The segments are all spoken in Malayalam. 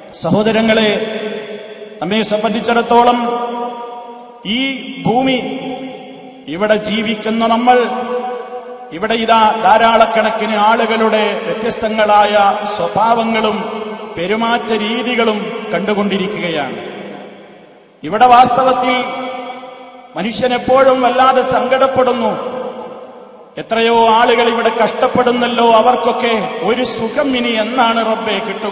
സഹോദരങ്ങളെ നമ്മെ സംബന്ധിച്ചിടത്തോളം ഈ ഭൂമി ഇവിടെ ജീവിക്കുന്ന നമ്മൾ ഇവിടെ ഇതാ ധാരാളക്കണക്കിന് ആളുകളുടെ വ്യത്യസ്തങ്ങളായ സ്വഭാവങ്ങളും പെരുമാറ്റ രീതികളും കണ്ടുകൊണ്ടിരിക്കുകയാണ് ഇവിടെ വാസ്തവത്തിൽ മനുഷ്യൻ എപ്പോഴും വല്ലാതെ സങ്കടപ്പെടുന്നു എത്രയോ ആളുകൾ ഇവിടെ കഷ്ടപ്പെടുന്നല്ലോ അവർക്കൊക്കെ ഒരു സുഖം ഇനി എന്നാണ് റബ്ബെ കിട്ടുക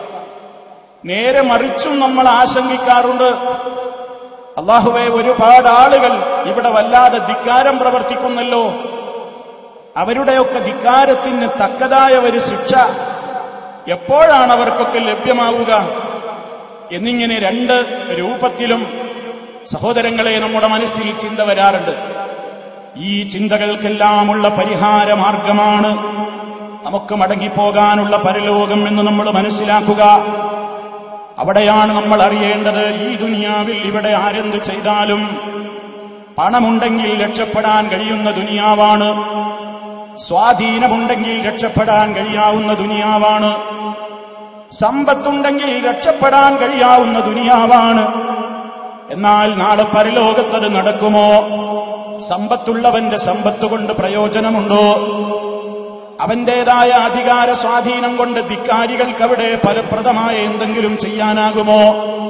നേരെ മറിച്ചും നമ്മൾ ആശങ്കിക്കാറുണ്ട് അള്ളാഹുവെ ഒരുപാട് ആളുകൾ ഇവിടെ വല്ലാതെ ധിക്കാരം പ്രവർത്തിക്കുന്നല്ലോ അവരുടെയൊക്കെ ധിക്കാരത്തിന് തക്കതായ ഒരു ശിക്ഷ എപ്പോഴാണ് അവർക്കൊക്കെ ലഭ്യമാവുക എന്നിങ്ങനെ രണ്ട് രൂപത്തിലും സഹോദരങ്ങളെ നമ്മുടെ മനസ്സിൽ ചിന്ത വരാറുണ്ട് ഈ ചിന്തകൾക്കെല്ലാമുള്ള പരിഹാര മാർഗമാണ് നമുക്ക് മടങ്ങിപ്പോകാനുള്ള പരലോകം എന്ന് നമ്മൾ മനസ്സിലാക്കുക അവിടെയാണ് നമ്മൾ അറിയേണ്ടത് ഈ ദുനിയാവിൽ ഇവിടെ ആരെന്ത് ചെയ്താലും പണമുണ്ടെങ്കിൽ രക്ഷപ്പെടാൻ കഴിയുന്ന ദുനിയാവാണ് സ്വാധീനമുണ്ടെങ്കിൽ രക്ഷപ്പെടാൻ കഴിയാവുന്ന ദുനിയാവാണ് സമ്പത്തുണ്ടെങ്കിൽ രക്ഷപ്പെടാൻ കഴിയാവുന്ന ദുനിയാവാണ് എന്നാൽ നാളെ പരലോകത്തത് നടക്കുമോ സമ്പത്തുള്ളവന്റെ സമ്പത്ത് കൊണ്ട് പ്രയോജനമുണ്ടോ അവന്റേതായ അധികാര സ്വാധീനം കൊണ്ട് ധിക്കാരികൾക്ക് അവിടെ ഫലപ്രദമായ എന്തെങ്കിലും ചെയ്യാനാകുമോ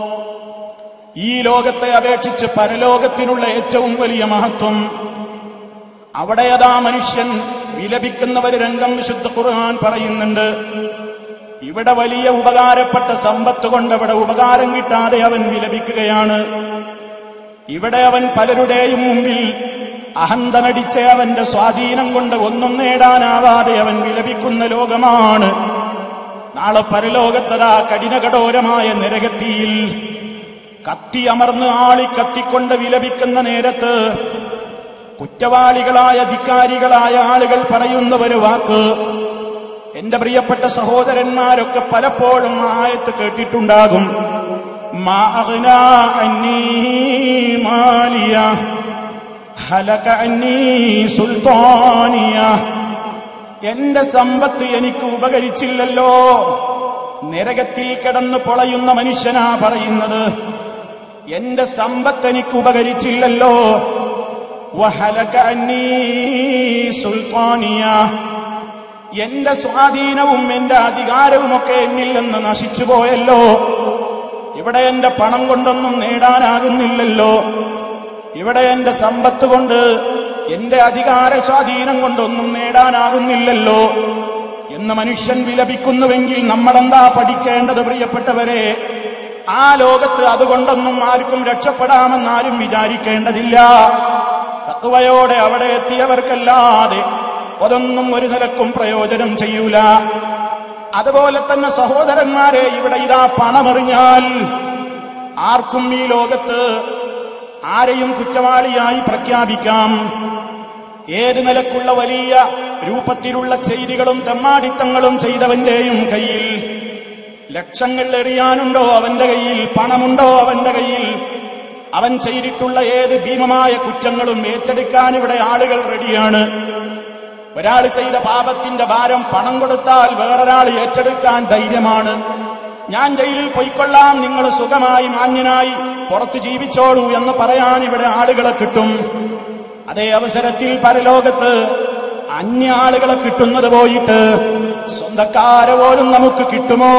ഈ ലോകത്തെ അപേക്ഷിച്ച് പരലോകത്തിനുള്ള ഏറ്റവും വലിയ മഹത്വം അവിടെ അതാ മനുഷ്യൻ വിലപിക്കുന്ന ഒരു രംഗം വിശുദ്ധ ഖുർആൻ പറയുന്നുണ്ട് ഇവിടെ വലിയ ഉപകാരപ്പെട്ട സമ്പത്ത് കൊണ്ട് അവിടെ ഉപകാരം കിട്ടാതെ അവൻ വിലപിക്കുകയാണ് ഇവിടെ അവൻ പലരുടെയും മുമ്പിൽ അഹന്ത നടിച്ച അവന്റെ സ്വാധീനം കൊണ്ട് ഒന്നും നേടാനാവാതെ അവൻ വിലപിക്കുന്ന ലോകമാണ് നാളെ പരലോകത്തതാ കഠിനകഠോരമായ നരകത്തിയിൽ കത്തി അമർന്ന് ആളി കത്തിക്കൊണ്ട് വിലപിക്കുന്ന നേരത്ത് കുറ്റവാളികളായ ധിക്കാരികളായ ആളുകൾ പറയുന്ന ഒരു വാക്ക് എന്റെ പ്രിയപ്പെട്ട സഹോദരന്മാരൊക്കെ പലപ്പോഴും ആ ആയത്ത് കേട്ടിട്ടുണ്ടാകും മാ അഗ്നാ അന്നീ മാലിയ ഹലക അന്നീ സുൽത്താനിയ എന്റെ സമ്പത്ത് എനിക്ക് ഉപകരിച്ചില്ലല്ലോ നരകത്തിൽ കിടന്ന് പൊളയുന്ന മനുഷ്യനാ പറയുന്നത് എന്റെ സമ്പത്ത് എനിക്ക് ഉപകരിച്ചില്ലല്ലോ വഹലക അന്നീ സുൽത്താനിയ എന്റെ സ്വാധീനവും എന്റെ അധികാരവുമൊക്കെ എന്നിൽ നിന്ന് നശിച്ചു പോയല്ലോ ഇവിടെ എന്റെ പണം കൊണ്ടൊന്നും നേടാനാകുന്നില്ലല്ലോ ഇവിടെ എന്റെ സമ്പത്ത് കൊണ്ട് എന്റെ അധികാര സ്വാധീനം കൊണ്ടൊന്നും നേടാനാകുന്നില്ലല്ലോ എന്ന് മനുഷ്യൻ വിലപിക്കുന്നുവെങ്കിൽ നമ്മളെന്താ പഠിക്കേണ്ടത് പ്രിയപ്പെട്ടവരെ ആ ലോകത്ത് അതുകൊണ്ടൊന്നും ആർക്കും രക്ഷപ്പെടാമെന്നാരും വിചാരിക്കേണ്ടതില്ല തത്വയോടെ അവിടെ എത്തിയവർക്കല്ലാതെ അതൊന്നും ഒരു നിലക്കും പ്രയോജനം ചെയ്യൂല അതുപോലെ തന്നെ സഹോദരന്മാരെ ഇവിടെ ഇതാ പണമെറിഞ്ഞാൽ ആർക്കും ഈ ലോകത്ത് ആരെയും കുറ്റവാളിയായി പ്രഖ്യാപിക്കാം ഏത് നിലക്കുള്ള വലിയ രൂപത്തിലുള്ള ചെയ്തികളും തെമ്മാടിത്തങ്ങളും ചെയ്തവന്റെയും കയ്യിൽ ലക്ഷങ്ങൾ എറിയാനുണ്ടോ അവന്റെ കയ്യിൽ പണമുണ്ടോ അവന്റെ കയ്യിൽ അവൻ ചെയ്തിട്ടുള്ള ഏത് ഭീമമായ കുറ്റങ്ങളും ഏറ്റെടുക്കാൻ ഇവിടെ ആളുകൾ റെഡിയാണ് ഒരാൾ ചെയ്ത പാപത്തിന്റെ ഭാരം പണം കൊടുത്താൽ വേറൊരാൾ ഏറ്റെടുക്കാൻ ധൈര്യമാണ് ഞാൻ ജയിലിൽ പൊയ്ക്കൊള്ളാം നിങ്ങൾ സുഖമായി മാന്യനായി പുറത്തു ജീവിച്ചോളൂ എന്ന് പറയാൻ ഇവിടെ ആളുകളെ കിട്ടും അതേ അവസരത്തിൽ പരലോകത്ത് അന്യ ആളുകളെ കിട്ടുന്നത് പോയിട്ട് സ്വന്തക്കാരെ പോലും നമുക്ക് കിട്ടുമോ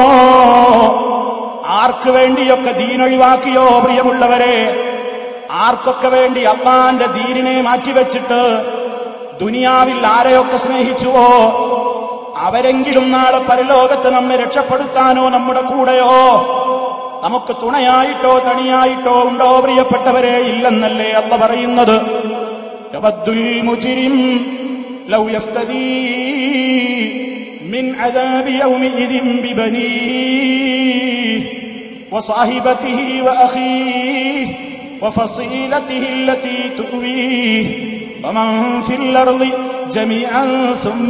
ആർക്ക് വേണ്ടിയൊക്കെ ദീനൊഴിവാക്കിയോ പ്രിയമുള്ളവരെ ആർക്കൊക്കെ വേണ്ടി അള്ളാന്റെ ദീനിനെ മാറ്റിവെച്ചിട്ട് ദുനിയാവിൽ ആരെയൊക്കെ സ്നേഹിച്ചുവോ അവരെങ്കിലും നാളെ പരലോകത്ത് നമ്മെ രക്ഷപ്പെടുത്താനോ നമ്മുടെ കൂടെയോ നമുക്ക് തുണയായിട്ടോ തണിയായിട്ടോ ഉണ്ടോ പ്രിയപ്പെട്ടവരെ ഇല്ലെന്നല്ലേ അല്ല പറയുന്നത് യവദ്ദുൽ മുജ്രിം ലൗ യഫ്തദീ മിൻ അദാബി യൗമിഇദിൻ ബിബനീഹ് وصاحبته وأخيه وفصيلته التي تؤويه ومن في الأرض جميعا ثم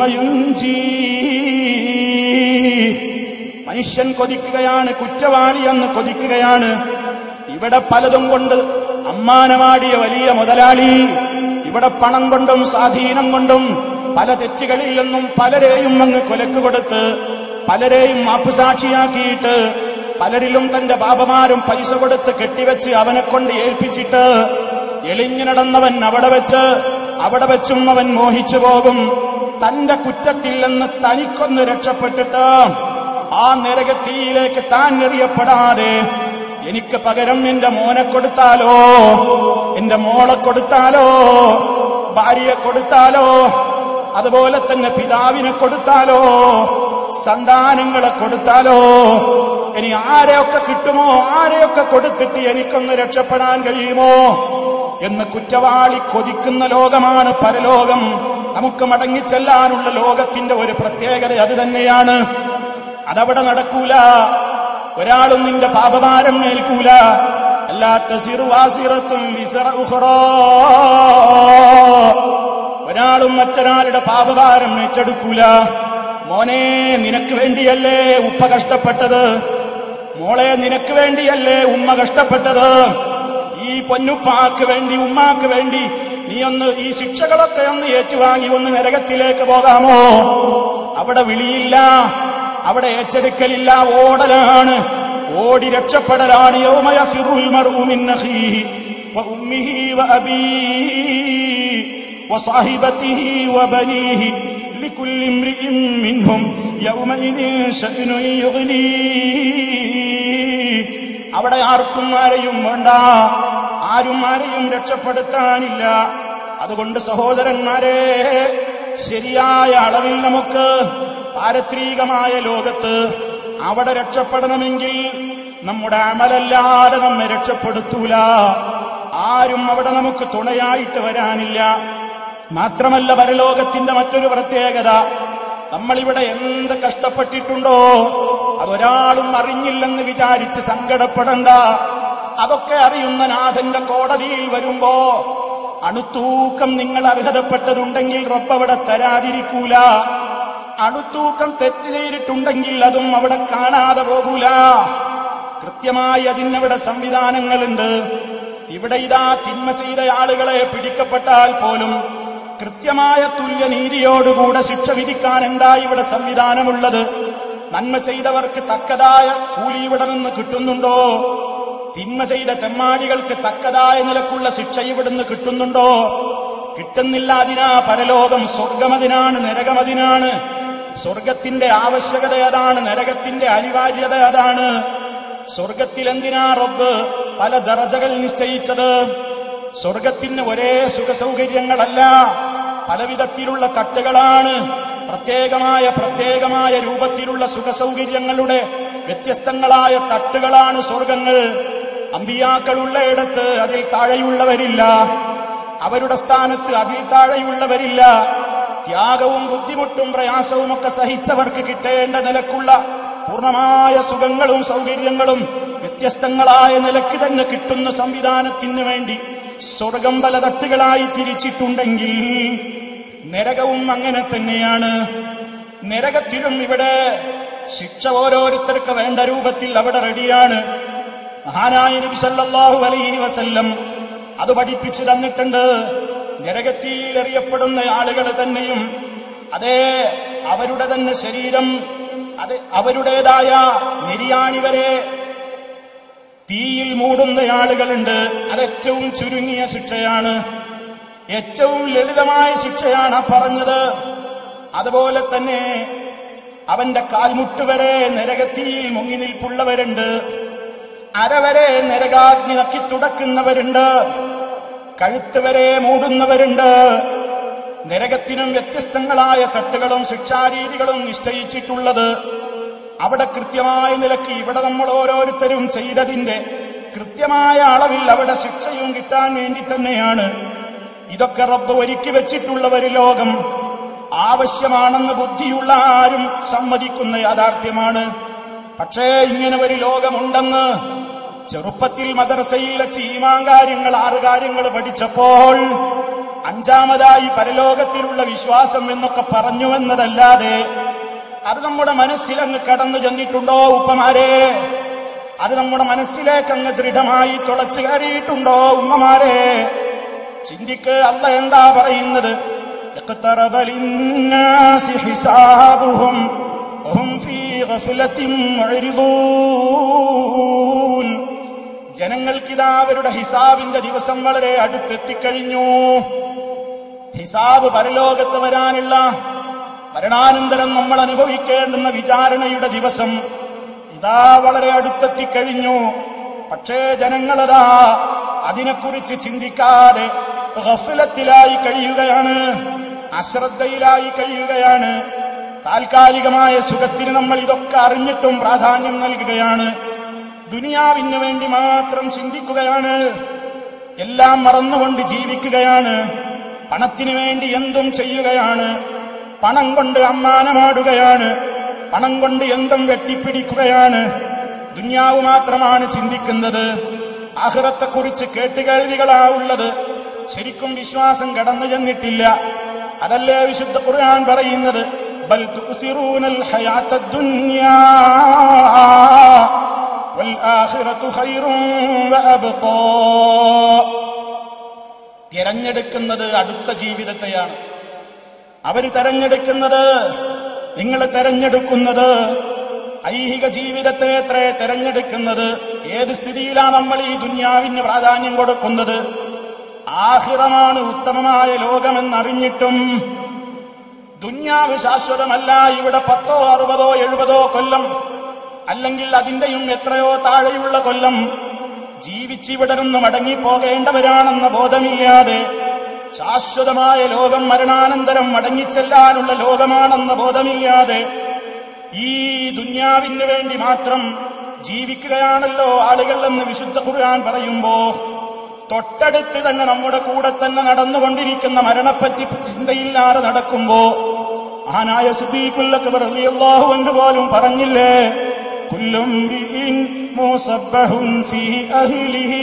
ينجيه മനുഷ്യൻ കൊതിക്കുകയാണ് കുറ്റവാളി എന്ന് കൊതിക്കുകയാണ് ഇവിടെ പലതും കൊണ്ട് അമ്മാനമാടിയ വലിയ മുതലാളി ഇവിടെ പണം കൊണ്ടും സ്വാധീനം കൊണ്ടും പല തെറ്റുകളിൽ നിന്നും പലരെയും അങ്ങ് കൊലക്ക് കൊടുത്ത് പലരെയും മാപ്പുസാക്ഷിയാക്കിയിട്ട് പലരിലും തന്റെ ബാബമാരും പൈസ കൊടുത്ത് കെട്ടിവെച്ച് അവനെ കൊണ്ട് ഏൽപ്പിച്ചിട്ട് എളിഞ്ഞു നടന്നവൻ അവിടെ വെച്ച് അവിടെ വെച്ചും അവൻ മോഹിച്ചു പോകും തന്റെ കുറ്റത്തിൽ നിന്ന് തനിക്കൊന്ന് രക്ഷപ്പെട്ടിട്ട് ആ നരകത്തീയിലേക്ക് താൻ എറിയപ്പെടാതെ എനിക്ക് പകരം എന്റെ മോനെ കൊടുത്താലോ എന്റെ മോളെ കൊടുത്താലോ ഭാര്യയെ കൊടുത്താലോ അതുപോലെ തന്നെ പിതാവിനെ കൊടുത്താലോ സന്താനങ്ങളെ കൊടുത്താലോ ഇനി ആരെയൊക്കെ കിട്ടുമോ ആരെയൊക്കെ കൊടുത്തിട്ട് എനിക്കൊന്ന് രക്ഷപ്പെടാൻ കഴിയുമോ എന്ന് കുറ്റവാളി കൊതിക്കുന്ന ലോകമാണ് പരലോകം നമുക്ക് മടങ്ങിച്ചെല്ലാനുള്ള ലോകത്തിന്റെ ഒരു പ്രത്യേകത അത് തന്നെയാണ് അതവിടെ നടക്കൂല ഒരാളും നിന്റെ പാപഭാരം ഏൽക്കൂല അല്ലാത്ത സിറുവാസിറത്തും വിസറ ഉഹ്റാ. ഒരാളും മറ്റൊരാളുടെ പാപഭാരം ഏറ്റെടുക്കൂല മോനെ നിനക്ക് വേണ്ടിയല്ലേ ഉപ്പ കഷ്ടപ്പെട്ടത് മോളെ നിനക്ക് വേണ്ടിയല്ലേ ഉമ്മ കഷ്ടപ്പെട്ടത് ഈ പൊന്നുപ്പാക്ക് വേണ്ടി ഉമ്മാക്ക് വേണ്ടി നീ ഒന്ന് ഈ ശിക്ഷകളൊക്കെ ഒന്ന് ഏറ്റുവാങ്ങി ഒന്ന് നരകത്തിലേക്ക് പോകാമോ അവിടെ വിളിയില്ല അവിടെ ഏറ്റെടുക്കലില്ല ഓടലാണ് ഓടി രക്ഷപ്പെടലാണ് യൗമ യഫിറുൽ മർഉ മിൻ അഖീഹി വഉമ്മിഹി വഅബീഹി വസാഹിബതിഹി വബനീഹി لكل امرئ منهم يومئذ شأن يغنيه അവിടെ ആർക്കും ആരെയും വേണ്ട ആരും ആരെയും രക്ഷപ്പെടുത്താനില്ല അതുകൊണ്ട് സഹോദരന്മാരെ ശരിയായ അളവിൽ നമുക്ക് പാരത്രികമായ ലോകത്ത് അവിടെ രക്ഷപ്പെടണമെങ്കിൽ നമ്മുടെ അമലല്ലാതെ നമ്മെ രക്ഷപ്പെടുത്തൂല ആരും അവിടെ നമുക്ക് തുണയായിട്ട് വരാനില്ല മാത്രമല്ല പരലോകത്തിന്റെ മറ്റൊരു പ്രത്യേകത നമ്മളിവിടെ എന്ത് കഷ്ടപ്പെട്ടിട്ടുണ്ടോ അതൊരാളും അറിഞ്ഞില്ലെന്ന് വിചാരിച്ച് സങ്കടപ്പെടണ്ട അതൊക്കെ അറിയുന്ന നാഥന്റെ കോടതിയിൽ വരുമ്പോ അണുത്തൂക്കം നിങ്ങൾ അർഹതപ്പെട്ടതുണ്ടെങ്കിൽ റബ്ബവിടെ തരാതിരിക്കൂല അണുത്തൂക്കം തെറ്റ് ചെയ്തിട്ടുണ്ടെങ്കിൽ അതും അവിടെ കാണാതെ പോകൂല കൃത്യമായി അതിനവിടെ സംവിധാനങ്ങളുണ്ട് ഇവിടെ ഇതാ തിന്മ ചെയ്ത ആളുകളെ പിടിക്കപ്പെട്ടാൽ പോലും കൃത്യമായ തുല്യനീതിയോടുകൂടെ ശിക്ഷ വിധിക്കാൻ എന്താ ഇവിടെ സംവിധാനമുള്ളത് നന്മ ചെയ്തവർക്ക് തക്കതായ കൂലി ഇവിടെ നിന്ന് കിട്ടുന്നുണ്ടോ തിന്മ ചെയ്ത തെമ്മാടികൾക്ക് തക്കതായ നിലക്കുള്ള ശിക്ഷ ഇവിടുന്ന് കിട്ടുന്നുണ്ടോ കിട്ടുന്നില്ല അതിനാ പരലോകം സ്വർഗമതിനാണ് നരകമതിനാണ് സ്വർഗത്തിന്റെ ആവശ്യകത അതാണ് നരകത്തിന്റെ അനിവാര്യത അതാണ് സ്വർഗത്തിൽ എന്തിനാ റബ്ബ് പല ദറജകൾ നിശ്ചയിച്ചത് സ്വർഗത്തിന് ഒരേ സുഖസൗകര്യങ്ങളല്ല പലവിധത്തിലുള്ള തട്ടുകളാണ് പ്രത്യേകമായ പ്രത്യേകമായ രൂപത്തിലുള്ള സുഖസൗകര്യങ്ങളുടെ വ്യത്യസ്തങ്ങളായ തട്ടുകളാണ് സ്വർഗങ്ങൾ അമ്പിയാക്കളുള്ളയിടത്ത് അതിൽ താഴെയുള്ളവരില്ല അവരുടെ സ്ഥാനത്ത് അതിൽ താഴെയുള്ളവരില്ല ത്യാഗവും ബുദ്ധിമുട്ടും പ്രയാസവും ഒക്കെ സഹിച്ചവർക്ക് കിട്ടേണ്ട നിലക്കുള്ള പൂർണ്ണമായ സുഖങ്ങളും സൗകര്യങ്ങളും വ്യത്യസ്തങ്ങളായ നിലയ്ക്ക് തന്നെ കിട്ടുന്ന സംവിധാനത്തിന് വേണ്ടി സ്വർഗം പല തട്ടുകളായി തിരിച്ചിട്ടുണ്ടെങ്കിൽ നരകവും അങ്ങനെ തന്നെയാണ് നരകത്തിലും ഇവിടെ ശിക്ഷ ഓരോരുത്തർക്ക് വേണ്ട രൂപത്തിൽ അവിടെ റെഡിയാണ് മഹാനായ നബി സല്ലല്ലാഹു അലൈഹി വസല്ലം അത് പഠിപ്പിച്ചു തന്നിട്ടുണ്ട് നരകത്തിൽ എറിയപ്പെടുന്ന ആളുകൾ തന്നെയും അതേ അവരുടെ തന്നെ ശരീരം അത് അവരുടേതായ നിര്യാണി വരെ തീയിൽ മൂടുന്ന ആളുകളുണ്ട് അത് ഏറ്റവും ചുരുങ്ങിയ ശിക്ഷയാണ് ഏറ്റവും ലളിതമായ ശിക്ഷയാണ് ആ പറഞ്ഞത് അതുപോലെ തന്നെ അവന്റെ കാൽമുട്ട് വരെ നരകത്തിയിൽ മുങ്ങി നിൽപ്പുള്ളവരുണ്ട് അരവരെ നരകാഗ്നി നക്കി തുടക്കുന്നവരുണ്ട് കഴുത്ത് വരെ മൂടുന്നവരുണ്ട് നരകത്തിനും വ്യത്യസ്തങ്ങളായ തട്ടുകളും ശിക്ഷാരീതികളും നിശ്ചയിച്ചിട്ടുള്ളത് അവിടെ കൃത്യമായ നിലക്ക് ഇവിടെ നമ്മൾ ഓരോരുത്തരും ചെയ്തതിന്റെ കൃത്യമായ അളവിൽ അവിടെ ശിക്ഷയും കിട്ടാൻ വേണ്ടി തന്നെയാണ് ഇതൊക്കെ റബ്ബ് ഒരുക്കി വെച്ചിട്ടുള്ള ഒരു ലോകം ആവശ്യമാണെന്ന് ബുദ്ധിയുള്ള ആരും സമ്മതിക്കുന്ന യാഥാർത്ഥ്യമാണ് പക്ഷേ ഇങ്ങനെ ഒരു ലോകമുണ്ടെന്ന് ചെറുപ്പത്തിൽ മദർസയിൽ വെച്ച് ഈമാൻ കാര്യങ്ങൾ ആറ് കാര്യങ്ങൾ പഠിച്ചപ്പോൾ അഞ്ചാമതായി പരലോകത്തിലുള്ള വിശ്വാസം എന്നൊക്കെ പറഞ്ഞുവെന്നതല്ലാതെ അത് നമ്മുടെ മനസ്സിലങ്ങ് കടന്നു ചെന്നിട്ടുണ്ടോ ഉപ്പമാരെ അത് നമ്മുടെ മനസ്സിലേക്ക് അങ്ങ് ദൃഢമായി തുളച്ചു കയറിയിട്ടുണ്ടോ ഉമ്മമാരെ ചിന്തിക്ക് അല്ല എന്താ പറയുന്നത് اقترب للناس حسابهم وهم في ഗഫ്ലത്തിൻ മുഅ്രിദൂൻ ജനങ്ങൾക്കിതാ അവരുടെ ഹിസാബിന്റെ ദിവസം വളരെ അടുത്തെത്തിക്കഴിഞ്ഞു ഹിസാബ് പരലോകത്ത് വരാനുള്ള മരണാനന്തരം നമ്മൾ അനുഭവിക്കേണ്ടുന്ന വിചാരണയുടെ ദിവസം ഇതാ വളരെ അടുത്തെത്തിക്കഴിഞ്ഞു പക്ഷേ ജനങ്ങളതാ അതിനെക്കുറിച്ച് ചിന്തിക്കാതെ ഗഫലത്തിലായി കഴിയുകയാണ് അശ്രദ്ധയിലായി കഴിയുകയാണ് താൽക്കാലികമായ സുഖത്തിന് നമ്മൾ ഇതൊക്കെ അറിഞ്ഞിട്ടും പ്രാധാന്യം നൽകുകയാണ് ദുനിയാവിന് വേണ്ടി മാത്രം ചിന്തിക്കുകയാണ് എല്ലാം മറന്നുകൊണ്ട് ജീവിക്കുകയാണ് പണത്തിന് വേണ്ടി എന്തും ചെയ്യുകയാണ് പണം കൊണ്ട് അമ്മാനമാടുകയാണ് പണം കൊണ്ട് എന്തും വെട്ടിപ്പിടിക്കുകയാണ് ദുന്യാവ് മാത്രമാണ് ചിന്തിക്കുന്നത് ആഹ്റത്തെക്കുറിച്ച് കേട്ടുകേൾവികളാ ഉള്ളത് ശരിക്കും വിശ്വാസം കടന്നു ചെന്നിട്ടില്ല അതല്ലേ വിശുദ്ധ ഖുർആൻ പറയുന്നത് ബൽ തുസിറൂനൽ ഹയാത്തദ് ദുനിയാ والآخرة خير وأبقى തിരഞ്ഞെടുക്കുന്നത് അടുത്ത ജീവിതത്തെയാണ് അവര് തെരഞ്ഞെടുക്കുന്നത് നിങ്ങൾ തെരഞ്ഞെടുക്കുന്നത് ഐഹിക ജീവിതത്തെ എത്ര തെരഞ്ഞെടുക്കുന്നത് ഏത് സ്ഥിതിയിലാണ് നമ്മൾ ഈ ദുന്യാവിന് പ്രാധാന്യം കൊടുക്കുന്നത് ആഹിറമാണ് ഉത്തമമായ ലോകമെന്നറിഞ്ഞിട്ടും ദുന്യാവ് ശാശ്വതമല്ല ഇവിടെ പത്തോ അറുപതോ എഴുപതോ കൊല്ലം അല്ലെങ്കിൽ അതിന്റെയും എത്രയോ താഴെയുള്ള കൊല്ലം ജീവിച്ചിവിടെ നിന്ന് മടങ്ങിപ്പോകേണ്ടവരാണെന്ന ബോധമില്ലാതെ ശാശ്വതമായ ലോകം മരണാനന്തരം മടങ്ങിച്ചെല്ലാനുള്ള ലോകമാണെന്ന ബോധമില്ലാതെ ഈ ദുന്യാവിന് വേണ്ടി മാത്രം ജീവിക്കുകയാണല്ലോ ആളുകൾ എന്ന് വിശുദ്ധ ഖുർആൻ പറയുമ്പോ തൊട്ടടുത്ത് തന്നെ നമ്മുടെ കൂടെ തന്നെ നടന്നുകൊണ്ടിരിക്കുന്ന മരണപ്പറ്റി ചിന്തയില്ലാതെ നടക്കുമ്പോ മഹാനായ സുദ്ദീഖുല്ലക്ക് റളിയല്ലാഹു അൻഹു പോലും പറഞ്ഞില്ലേ കുല്ലും മുസബ്ബഹുൻ ഫീ അഹ്ലിഹി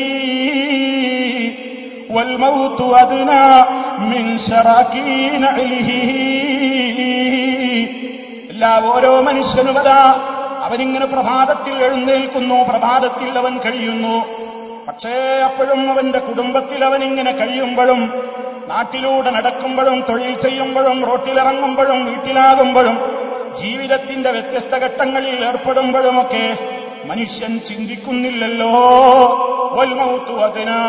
والموت أدنى من شراكين عليه എല്ലാ ഓരോ മനുഷ്യനും അതാ അവനിങ്ങനെ പ്രഭാതത്തിൽ എഴുന്നേൽക്കുന്നു പ്രഭാതത്തിൽ അവൻ കഴിയുന്നു പക്ഷേ അപ്പോഴും അവന്റെ കുടുംബത്തിൽ അവൻ ഇങ്ങനെ കഴിയുമ്പോഴും നാട്ടിലൂടെ നടക്കുമ്പോഴും തൊഴിൽ ചെയ്യുമ്പോഴും റോട്ടിലിറങ്ങുമ്പോഴും വീട്ടിലാകുമ്പോഴും ജീവിതത്തിന്റെ വ്യത്യസ്ത ഘട്ടങ്ങളിൽ ഏർപ്പെടുമ്പോഴുമൊക്കെ മനുഷ്യൻ ചിന്തിക്കുന്നില്ലല്ലോ വൽമൗത്തു അതിനാ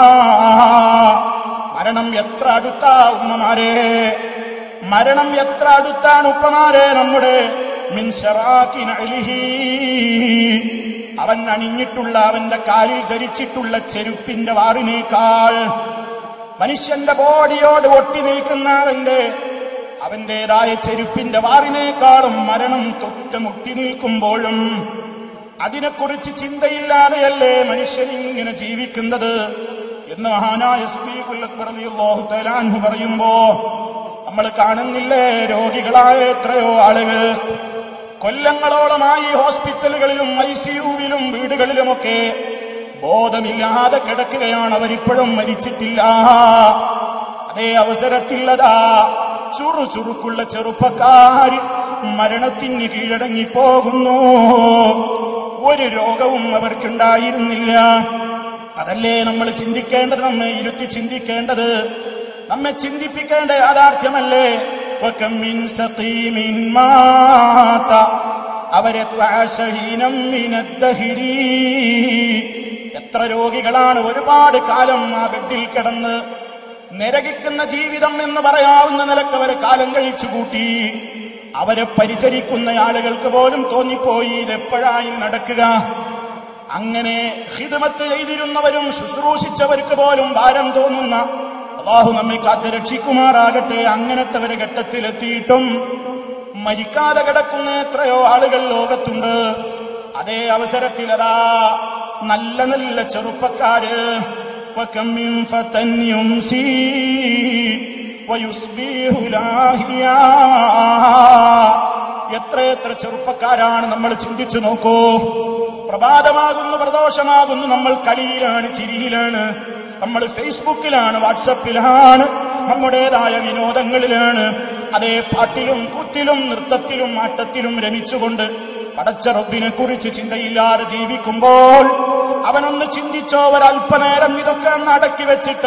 മരണം എത്ര അടുത്താ ഉമ്മമാരെ മരണം എത്ര അടുത്താണ് ഉപ്പമാരെ നമ്മുടെ മിൻഷറാക്കിൻ അലിഹി അവൻ അണിഞ്ഞിട്ടുള്ള അവന്റെ കാലിൽ ധരിച്ചിട്ടുള്ള ചെരുപ്പിന്റെ വാറിനേക്കാൾ മനുഷ്യന്റെ ബോഡിയോട് ഒട്ടി നിൽക്കുന്ന അവന്റെ അവന്റേതായ ചെരുപ്പിന്റെ വാറിനേക്കാളും മരണം തൊട്ട് മുട്ടി നിൽക്കുമ്പോഴും അതിനെക്കുറിച്ച് ചിന്തയില്ലാതെയല്ലേ മനുഷ്യൻ ഇങ്ങനെ ജീവിക്കുന്നത് എന്ന് മഹാനായ സ്ത്രീകുല്ലാഹു തലാൻഹു പറയുമ്പോ നമ്മൾ കാണുന്നില്ലേ രോഗികളായ എത്രയോ ആളുകൾ കൊല്ലങ്ങളോളമായി ഹോസ്പിറ്റലുകളിലും ഐ സിയുവിലും വീടുകളിലുമൊക്കെ ബോധമില്ലാതെ കിടക്കുകയാണ് അവരിപ്പോഴും മരിച്ചിട്ടില്ല അതേ അവസരത്തില്ലതാ ചുറു ചുറുക്കുള്ള ചെറുപ്പക്കാർ മരണത്തിന് കീഴടങ്ങി പോകുന്നു ഒരു രോഗവും അവർക്കുണ്ടായിരുന്നില്ല അതല്ലേ നമ്മൾ ചിന്തിക്കേണ്ടത് നമ്മെ ഇരുത്തി ചിന്തിക്കേണ്ടത് നമ്മെ ചിന്തിപ്പിക്കേണ്ട യാഥാർത്ഥ്യമല്ലേ وكم من سقيم مات അവരെ ത്വാശഹീനം من الدهر എത്ര രോഗികളാണ് ഒരുപാട് കാലം ആ ബെഡിൽ കിടന്ന് നിരകിക്കുന്ന ജീവിതം എന്ന് പറയാവുന്ന നിലക്ക് അവരെ കാലം കഴിച്ചു കൂട്ടി അവരെ പരിചരിക്കുന്ന ആളുകൾക്ക് പോലും തോന്നിപ്പോയി ഇതെപ്പോഴായി നടക്കുക അങ്ങനെ ഹിദമത്ത് ചെയ്തിരുന്നവരും ശുശ്രൂഷിച്ചവർക്ക് പോലും ഭാരം തോന്നുന്ന അള്ളാഹു നമ്മെ കാത്ത് രക്ഷിക്കുമാറാകട്ടെ അങ്ങനത്തെ ഒരു ഘട്ടത്തിലെത്തിയിട്ടും മരിക്കാതെ കിടക്കുന്ന എത്രയോ ആളുകൾ ലോകത്തുണ്ട് അതേ അവസരത്തിൽ അതാ നല്ല നല്ല ചെറുപ്പക്കാര് وكم من فتى يمسي ويصبح لاهيا എത്രയെത്ര ചെറുപ്പക്കാരാണ് നമ്മൾ ചിന്തിച്ചു നോക്കൂ പ്രഭാതമാകുന്നു പ്രദോഷമാകുന്നു നമ്മൾ കളിയിലാണ് ചിരിയിലാണ് നമ്മൾ ഫേസ്ബുക്കിലാണ് വാട്സപ്പിലാണ് നമ്മുടേതായ വിനോദങ്ങളിലാണ് അതേ പാട്ടിലും കൂത്തിലും നൃത്തത്തിലും ആട്ടത്തിലും രമിച്ചുകൊണ്ട് പടച്ച റബ്ബിനെ കുറിച്ച് ചിന്തയില്ലാതെ ജീവിക്കുമ്പോൾ അവനൊന്ന് ചിന്തിച്ചോ ഒരല്പനേരം ഇതൊക്കെ ഒന്ന് അടക്കി വെച്ചിട്ട്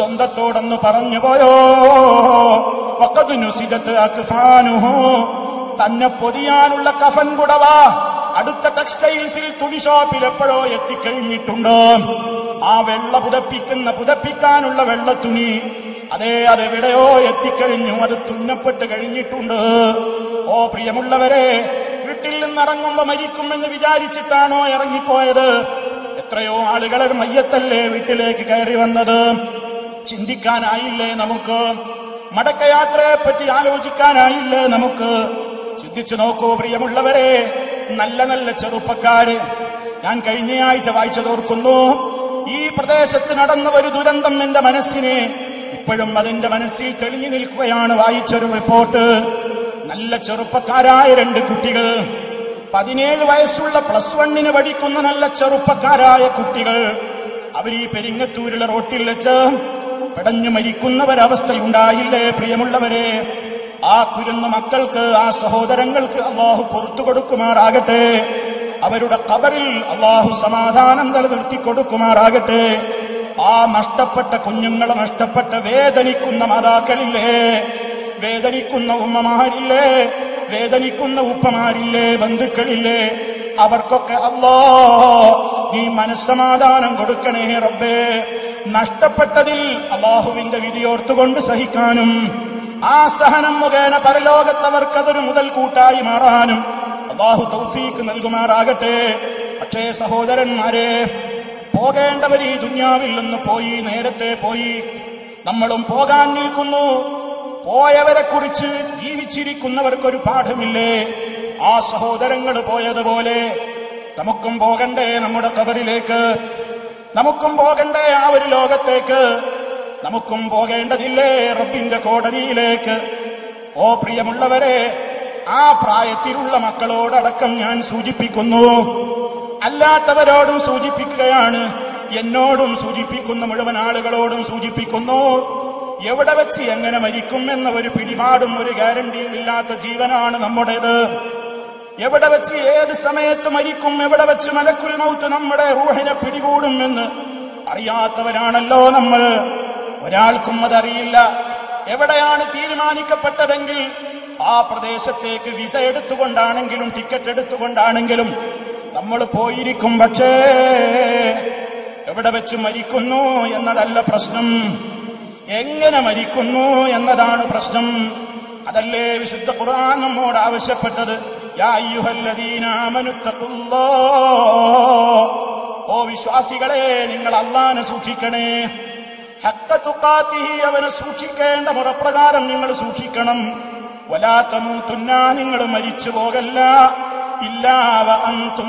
സ്വന്തത്തോടൊന്ന് പറഞ്ഞു പോയോ വഖദ് നുസിജത്ത് അക്ഫാനുഹു തന്നെ പൊതിയാനുള്ള കഫൻ പുടവ അടുത്ത ടെക്സ്റ്റൈൽസിൽ തുണി ഷോപ്പിൽ എപ്പോഴോ എത്തിക്കഴിഞ്ഞിട്ടുണ്ട് ആ വെള്ള പുതപ്പിക്കുന്ന പുതപ്പിക്കാനുള്ള വെള്ള തുണി അതെ അതെവിടെയോ എത്തിക്കഴിഞ്ഞു അത് തുന്നപ്പെട്ട് കഴിഞ്ഞിട്ടുണ്ട് ഓ പ്രിയമുള്ളവരെ വീട്ടിൽ നിന്ന് ഇറങ്ങുമ്പോ മരിക്കുമെന്ന് വിചാരിച്ചിട്ടാണോ ഇറങ്ങിപ്പോയത് എത്രയോ ആളുകളെ മയ്യത്തല്ലേ വീട്ടിലേക്ക് കയറി വന്നത് ചിന്തിക്കാനായില്ലേ നമുക്ക് മടക്കയാത്രയെ പറ്റി ആലോചിക്കാനായില്ലേ നമുക്ക് ചിന്തിച്ചു നോക്കൂ പ്രിയമുള്ളവരെ നല്ല നല്ല ചെറുപ്പക്കാര് ഞാൻ കഴിഞ്ഞയാഴ്ച വായിച്ചതോർക്കുന്നു ഈ പ്രദേശത്ത് നടന്ന ഒരു ദുരന്തം എന്റെ മനസ്സിനെ ഇപ്പോഴും അതിന്റെ മനസ്സിൽ തെളിഞ്ഞു നിൽക്കുകയാണ് വായിച്ചൊരു റിപ്പോർട്ട് നല്ല ചെറുപ്പക്കാരായ രണ്ട് കുട്ടികൾ പതിനേഴ് വയസ്സുള്ള പ്ലസ് വണ്ണിന് പഠിക്കുന്ന നല്ല ചെറുപ്പക്കാരായ കുട്ടികൾ അവർ ഈ പെരിങ്ങത്തൂരിലെ റോട്ടിൽ വെച്ച് പിടഞ്ഞു മരിക്കുന്നവരവസ്ഥയുണ്ടായില്ലേ പ്രിയമുള്ളവരെ ആ കുരുന്ന മക്കൾക്ക് ആ സഹോദരങ്ങൾക്ക് അള്ളാഹു പുറത്തു കൊടുക്കുമാറാകട്ടെ അവരുടെ കബറിൽ അള്ളാഹു സമാധാനം നിലനിർത്തി കൊടുക്കുമാറാകട്ടെ ആ നഷ്ടപ്പെട്ട കുഞ്ഞുങ്ങളെ നഷ്ടപ്പെട്ട വേദനിക്കുന്ന മാതാക്കളില്ലേ വേദനിക്കുന്ന ഉമ്മമാരില്ലേ വേദനിക്കുന്ന ഉപ്പമാരില്ലേ ബന്ധുക്കളില്ലേ അവർക്കൊക്കെ അല്ലോ നീ മനസ്സമാധാനം കൊടുക്കണേ റബ്ബേ നഷ്ടപ്പെട്ടതിൽ അള്ളാഹുവിന്റെ വിധിയോർത്തുകൊണ്ട് സഹിക്കാനും ആ സഹനം മുഖേന പരലോകത്തവർക്കതൊരു മുതൽ കൂട്ടായി മാറാനും അള്ളാഹു തൗഫീക്ക് നൽകുമാറാകട്ടെ പക്ഷേ സഹോദരന്മാരെ പോകേണ്ടവർ ഈ ദുന്യാവിൽ നിന്ന് പോയി നേരത്തെ പോയി നമ്മളും പോകാൻ നിൽക്കുന്നു പോയവരെ കുറിച്ച് ജീവിച്ചിരിക്കുന്നവർക്കൊരു പാഠമില്ലേ ആ സഹോദരങ്ങൾ പോയതുപോലെ നമുക്കും പോകണ്ടേ നമ്മുടെ കബറിലേക്ക് നമുക്കും പോകണ്ടേ ആ ഒരു ലോകത്തേക്ക് നമുക്കും പോകേണ്ടതില്ലേ റബ്ബിന്റെ കോടതിയിലേക്ക് ഓ പ്രിയമുള്ളവരെ ആ പ്രായത്തിലുള്ള മക്കളോടടക്കം ഞാൻ സൂചിപ്പിക്കുന്നു അല്ലാത്തവരോടും സൂചിപ്പിക്കുകയാണ് എന്നോടും സൂചിപ്പിക്കുന്ന മുഴുവൻ ആളുകളോടും സൂചിപ്പിക്കുന്നു എവിടെ വെച്ച് എങ്ങനെ മരിക്കും എന്ന ഒരു പിടിപാടും ഒരു ഗ്യാരണ്ടിയും ഇല്ലാത്ത ജീവനാണ് നമ്മുടേത് എവിടെ വെച്ച് ഏത് സമയത്ത് മരിക്കും എവിടെ വെച്ച് മലക്കുൽ മൗത്ത് നമ്മുടെ റൂഹിനെ പിടികൂടും എന്ന് അറിയാത്തവരാണല്ലോ നമ്മൾ ഒരാൾക്കും അതറിയില്ല എവിടെയാണ് തീരുമാനിക്കപ്പെട്ടതെങ്കിൽ ആ പ്രദേശത്തേക്ക് വിസ എടുത്തുകൊണ്ടാണെങ്കിലും ടിക്കറ്റ് എടുത്തുകൊണ്ടാണെങ്കിലും നമ്മൾ പോയിരിക്കും പക്ഷേ എവിടെ വെച്ച് മരിക്കുന്നു എന്നതല്ല പ്രശ്നം എങ്ങനെ മരിക്കുന്നു എന്നതാണ് പ്രശ്നം അതല്ലേ വിശുദ്ധ ഖുർആൻ നമ്മോട് ആവശ്യപ്പെട്ടത് യാ അയ്യുഹല്ലദീന ആമനുത്തഖുല്ലാഹ്. ഓ വിശ്വാസികളെ നിങ്ങൾ അള്ളാനെ സൂക്ഷിക്കണേ ഹക്ക തുഖാത്തിഹി അവനെ സൂക്ഷിക്കേണ്ട മുറപ്രകാരം നിങ്ങൾ സൂക്ഷിക്കണം വലാത്തമൂത്തുന്ന നിങ്ങൾ മരിച്ചു പോകല്ല ഇല്ലാവ അന്തും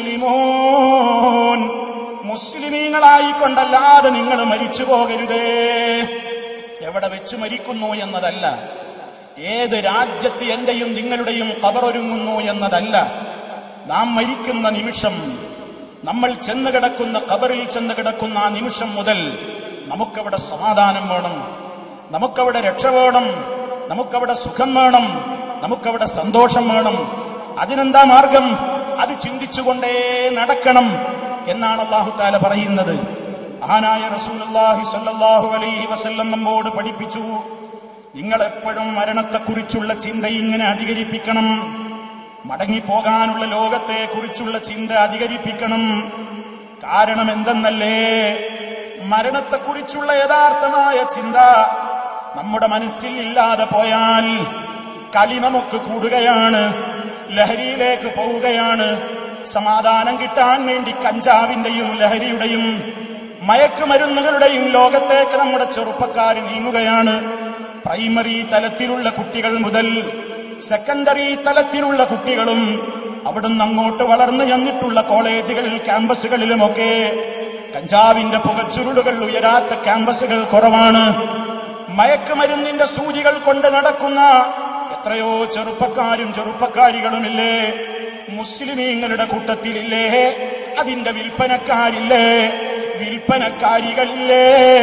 മുസ്ലിമോൻ മുസ്ലിമീങ്ങളായിക്കൊണ്ടല്ലാതെ നിങ്ങൾ മരിച്ചു പോകരുതേ എവിടെ വെച്ച് മരിക്കുന്നു എന്നതല്ല ഏത് രാജ്യത്ത് എന്റെയും നിങ്ങളുടെയും കബറൊരുങ്ങുന്നു എന്നതല്ല നാം മരിക്കുന്ന നിമിഷം നമ്മൾ ചെന്ന് കിടക്കുന്ന കബറിൽ ചെന്ന് കിടക്കുന്ന ആ നിമിഷം മുതൽ നമുക്കവിടെ സമാധാനം വേണം നമുക്കവിടെ രക്ഷ വേണം നമുക്കവിടെ സുഖം വേണം നമുക്കവിടെ സന്തോഷം വേണം അതിനെന്താ മാർഗം അത് ചിന്തിച്ചുകൊണ്ടേ നടക്കണം എന്നാണ് അള്ളാഹു താല പറയുന്നത് ആനായ റസൂലുള്ളാഹി സ്വല്ലല്ലാഹു അലൈഹി വസല്ലം നമ്മോട് പഠിപ്പിച്ചു നിങ്ങൾ എപ്പോഴും മരണത്തെക്കുറിച്ചുള്ള ചിന്ത ഇങ്ങനെ അധികരിപ്പിക്കണം മടങ്ങിപ്പോകാനുള്ള ലോകത്തെ കുറിച്ചുള്ള ചിന്ത അധികരിപ്പിക്കണം കാരണം എന്തെന്നല്ലേ മരണത്തെക്കുറിച്ചുള്ള യഥാർത്ഥമായ ചിന്ത നമ്മുടെ മനസ്സിൽ ഇല്ലാതെ പോയാൽ കളി നമുക്ക് കൂടുകയാണ് ലഹരിയിലേക്ക് പോവുകയാണ് സമാധാനം കിട്ടാൻ വേണ്ടി കഞ്ചാവിന്റെയും ലഹരിയുടെയും മയക്കുമരുന്നുകളുടെയും ലോകത്തേക്ക് നമ്മുടെ ചെറുപ്പക്കാർ നീങ്ങുകയാണ് പ്രൈമറി തലത്തിലുള്ള കുട്ടികൾ മുതൽ സെക്കൻഡറി തലത്തിലുള്ള കുട്ടികളും അവിടുന്ന് അങ്ങോട്ട് വളർന്നു ചെന്നിട്ടുള്ള കോളേജുകൾ ക്യാമ്പസുകളിലുമൊക്കെ കഞ്ചാവിന്റെ പുകച്ചുരുളുകൾ ഉയരാത്ത ക്യാമ്പസുകൾ കുറവാണ് മയക്കുമരുന്നിന്റെ സൂചികൾ കൊണ്ട് നടക്കുന്ന എത്രയോ ചെറുപ്പക്കാരും ചെറുപ്പക്കാരികളുമില്ലേ മുസ്ലിമീങ്ങളുടെ കൂട്ടത്തിലില്ലേ അതിന്റെ വിൽപ്പനക്കാരില്ലേ വിൽപ്പനക്കാരികളില്ലേ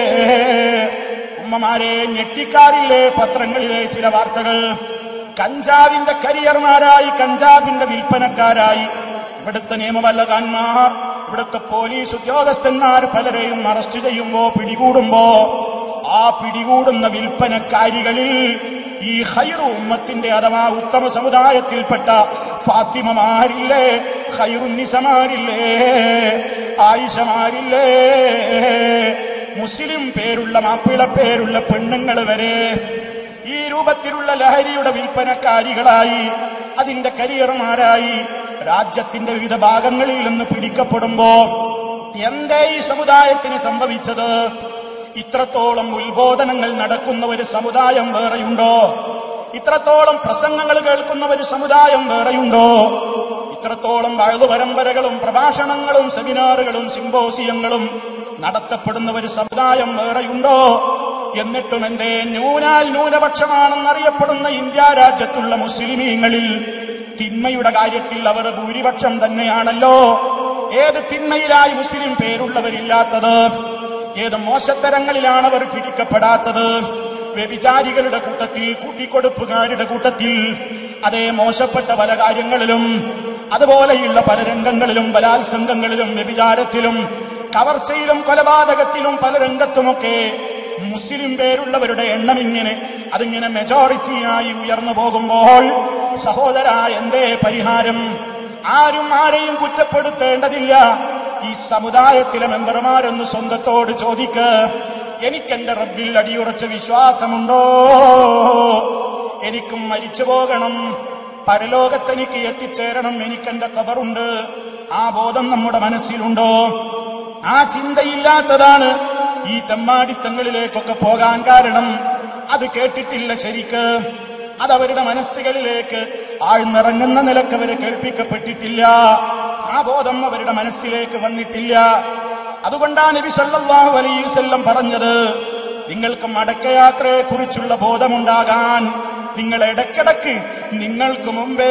ഉമ്മമാരെ ഞെട്ടിക്കാറില്ലേ പത്രങ്ങളിലെ ചില വാർത്തകൾ കഞ്ചാവിന്റെ കരിയർമാരായി കഞ്ചാവിന്റെ വിൽപ്പനക്കാരായി ഇവിടുത്തെ നിയമവല്ലകാന്മാർ ഇവിടുത്തെ പോലീസ് ഉദ്യോഗസ്ഥന്മാർ പലരെയും അറസ്റ്റ് ചെയ്യുമ്പോ പിടികൂടുമ്പോ ആ പിടികൂടുന്ന വിൽപ്പനക്കാരികളിൽ ഈ ഹൈറു ഉമ്മത്തിന്റെ അഥവാ ഉത്തമ സമുദായത്തിൽപ്പെട്ട ഫാത്തിമമാരില്ലേ ഹൈറുന്നിസമാരില്ലേ ആയിഷമാരില്ലേ മുസ്ലിം പേരുള്ള മാപ്പിള പേരുള്ള പെണ്ണുങ്ങൾ വരെ ഈ രൂപത്തിലുള്ള ലഹരിയുടെ വിൽപ്പനക്കാരികളായി അതിന്റെ കരിയർമാരായി രാജ്യത്തിന്റെ വിവിധ ഭാഗങ്ങളിൽ നിന്ന് പിടിക്കപ്പെടുമ്പോ എന്തേ ഈ സമുദായത്തിന് സംഭവിച്ചത് ഇത്രത്തോളം ഉത്ബോധനങ്ങൾ നടക്കുന്ന ഒരു സമുദായം വേറെയുണ്ടോ ഇത്രത്തോളം പ്രസംഗങ്ങൾ കേൾക്കുന്ന ഒരു സമുദായം വേറെയുണ്ടോ ഇത്രത്തോളം വഴുതു പരമ്പരകളും പ്രഭാഷണങ്ങളും സെമിനാറുകളും സിംബോസിയങ്ങളും നടത്തപ്പെടുന്ന ഒരു സമുദായം വേറെയുണ്ടോ എന്നിട്ടും എന്തേ ന്യൂനാൽ ന്യൂനപക്ഷമാണെന്നറിയപ്പെടുന്ന ഇന്ത്യ രാജ്യത്തുള്ള മുസ്ലിമീങ്ങളിൽ തിന്മയുടെ കാര്യത്തിൽ അവർ ഭൂരിപക്ഷം തന്നെയാണല്ലോ ഏത് തിന്മയിലായി മുസ്ലിം പേരുള്ളവരില്ലാത്തത് ഏത് മോശത്തരങ്ങളിലാണ് അവർ പിടിക്കപ്പെടാത്തത് വ്യഭിചാരികളുടെ കൂട്ടത്തിൽ കൂട്ടിക്കൊടുപ്പുകാരുടെ കൂട്ടത്തിൽ അതേ മോശപ്പെട്ട പല കാര്യങ്ങളിലും അതുപോലെയുള്ള പല രംഗങ്ങളിലും ബലാത്സംഗങ്ങളിലും വ്യഭിചാരത്തിലും കവർച്ചയിലും കൊലപാതകത്തിലും പല രംഗത്തുമൊക്കെ മുസ്ലിം പേരുള്ളവരുടെ എണ്ണം ഇങ്ങനെ അതിങ്ങനെ മെജോറിറ്റിയായി ഉയർന്നു പോകുമ്പോൾ സഹോദര എന്തേ പരിഹാരം ആരും ആരെയും കുറ്റപ്പെടുത്തേണ്ടതില്ല ഈ സമുദായത്തിലെ മെമ്പർമാരൊന്ന് സ്വന്തത്തോട് ചോദിക്ക് എനിക്കെന്റെ റബ്ബിൽ അടിയുറച്ച വിശ്വാസമുണ്ടോ എനിക്കും മരിച്ചു പോകണം പരലോകത്തെനിക്ക് എത്തിച്ചേരണം എനിക്കെന്റെ കബറുണ്ട് ആ ബോധം നമ്മുടെ മനസ്സിലുണ്ടോ ആ ചിന്തയില്ലാത്തതാണ് ഈ തെമ്മാടിത്തങ്ങളിലേക്കൊക്കെ പോകാൻ കാരണം അത് കേട്ടിട്ടില്ല ശരിക്ക് അതവരുടെ മനസ്സുകളിലേക്ക് ആഴ്ന്നിറങ്ങുന്ന നിലക്ക് അവര് കേൾപ്പിക്കപ്പെട്ടിട്ടില്ല ആ ബോധം അവരുടെ മനസ്സിലേക്ക് വന്നിട്ടില്ല അതുകൊണ്ടാണ് നബി സല്ലല്ലാഹു അലൈഹി വസല്ലം പറഞ്ഞത് നിങ്ങൾക്ക് മടക്കയാത്രയെ കുറിച്ചുള്ള ബോധമുണ്ടാകാൻ നിങ്ങൾ ഇടക്കിടക്ക് നിങ്ങൾക്ക് മുമ്പേ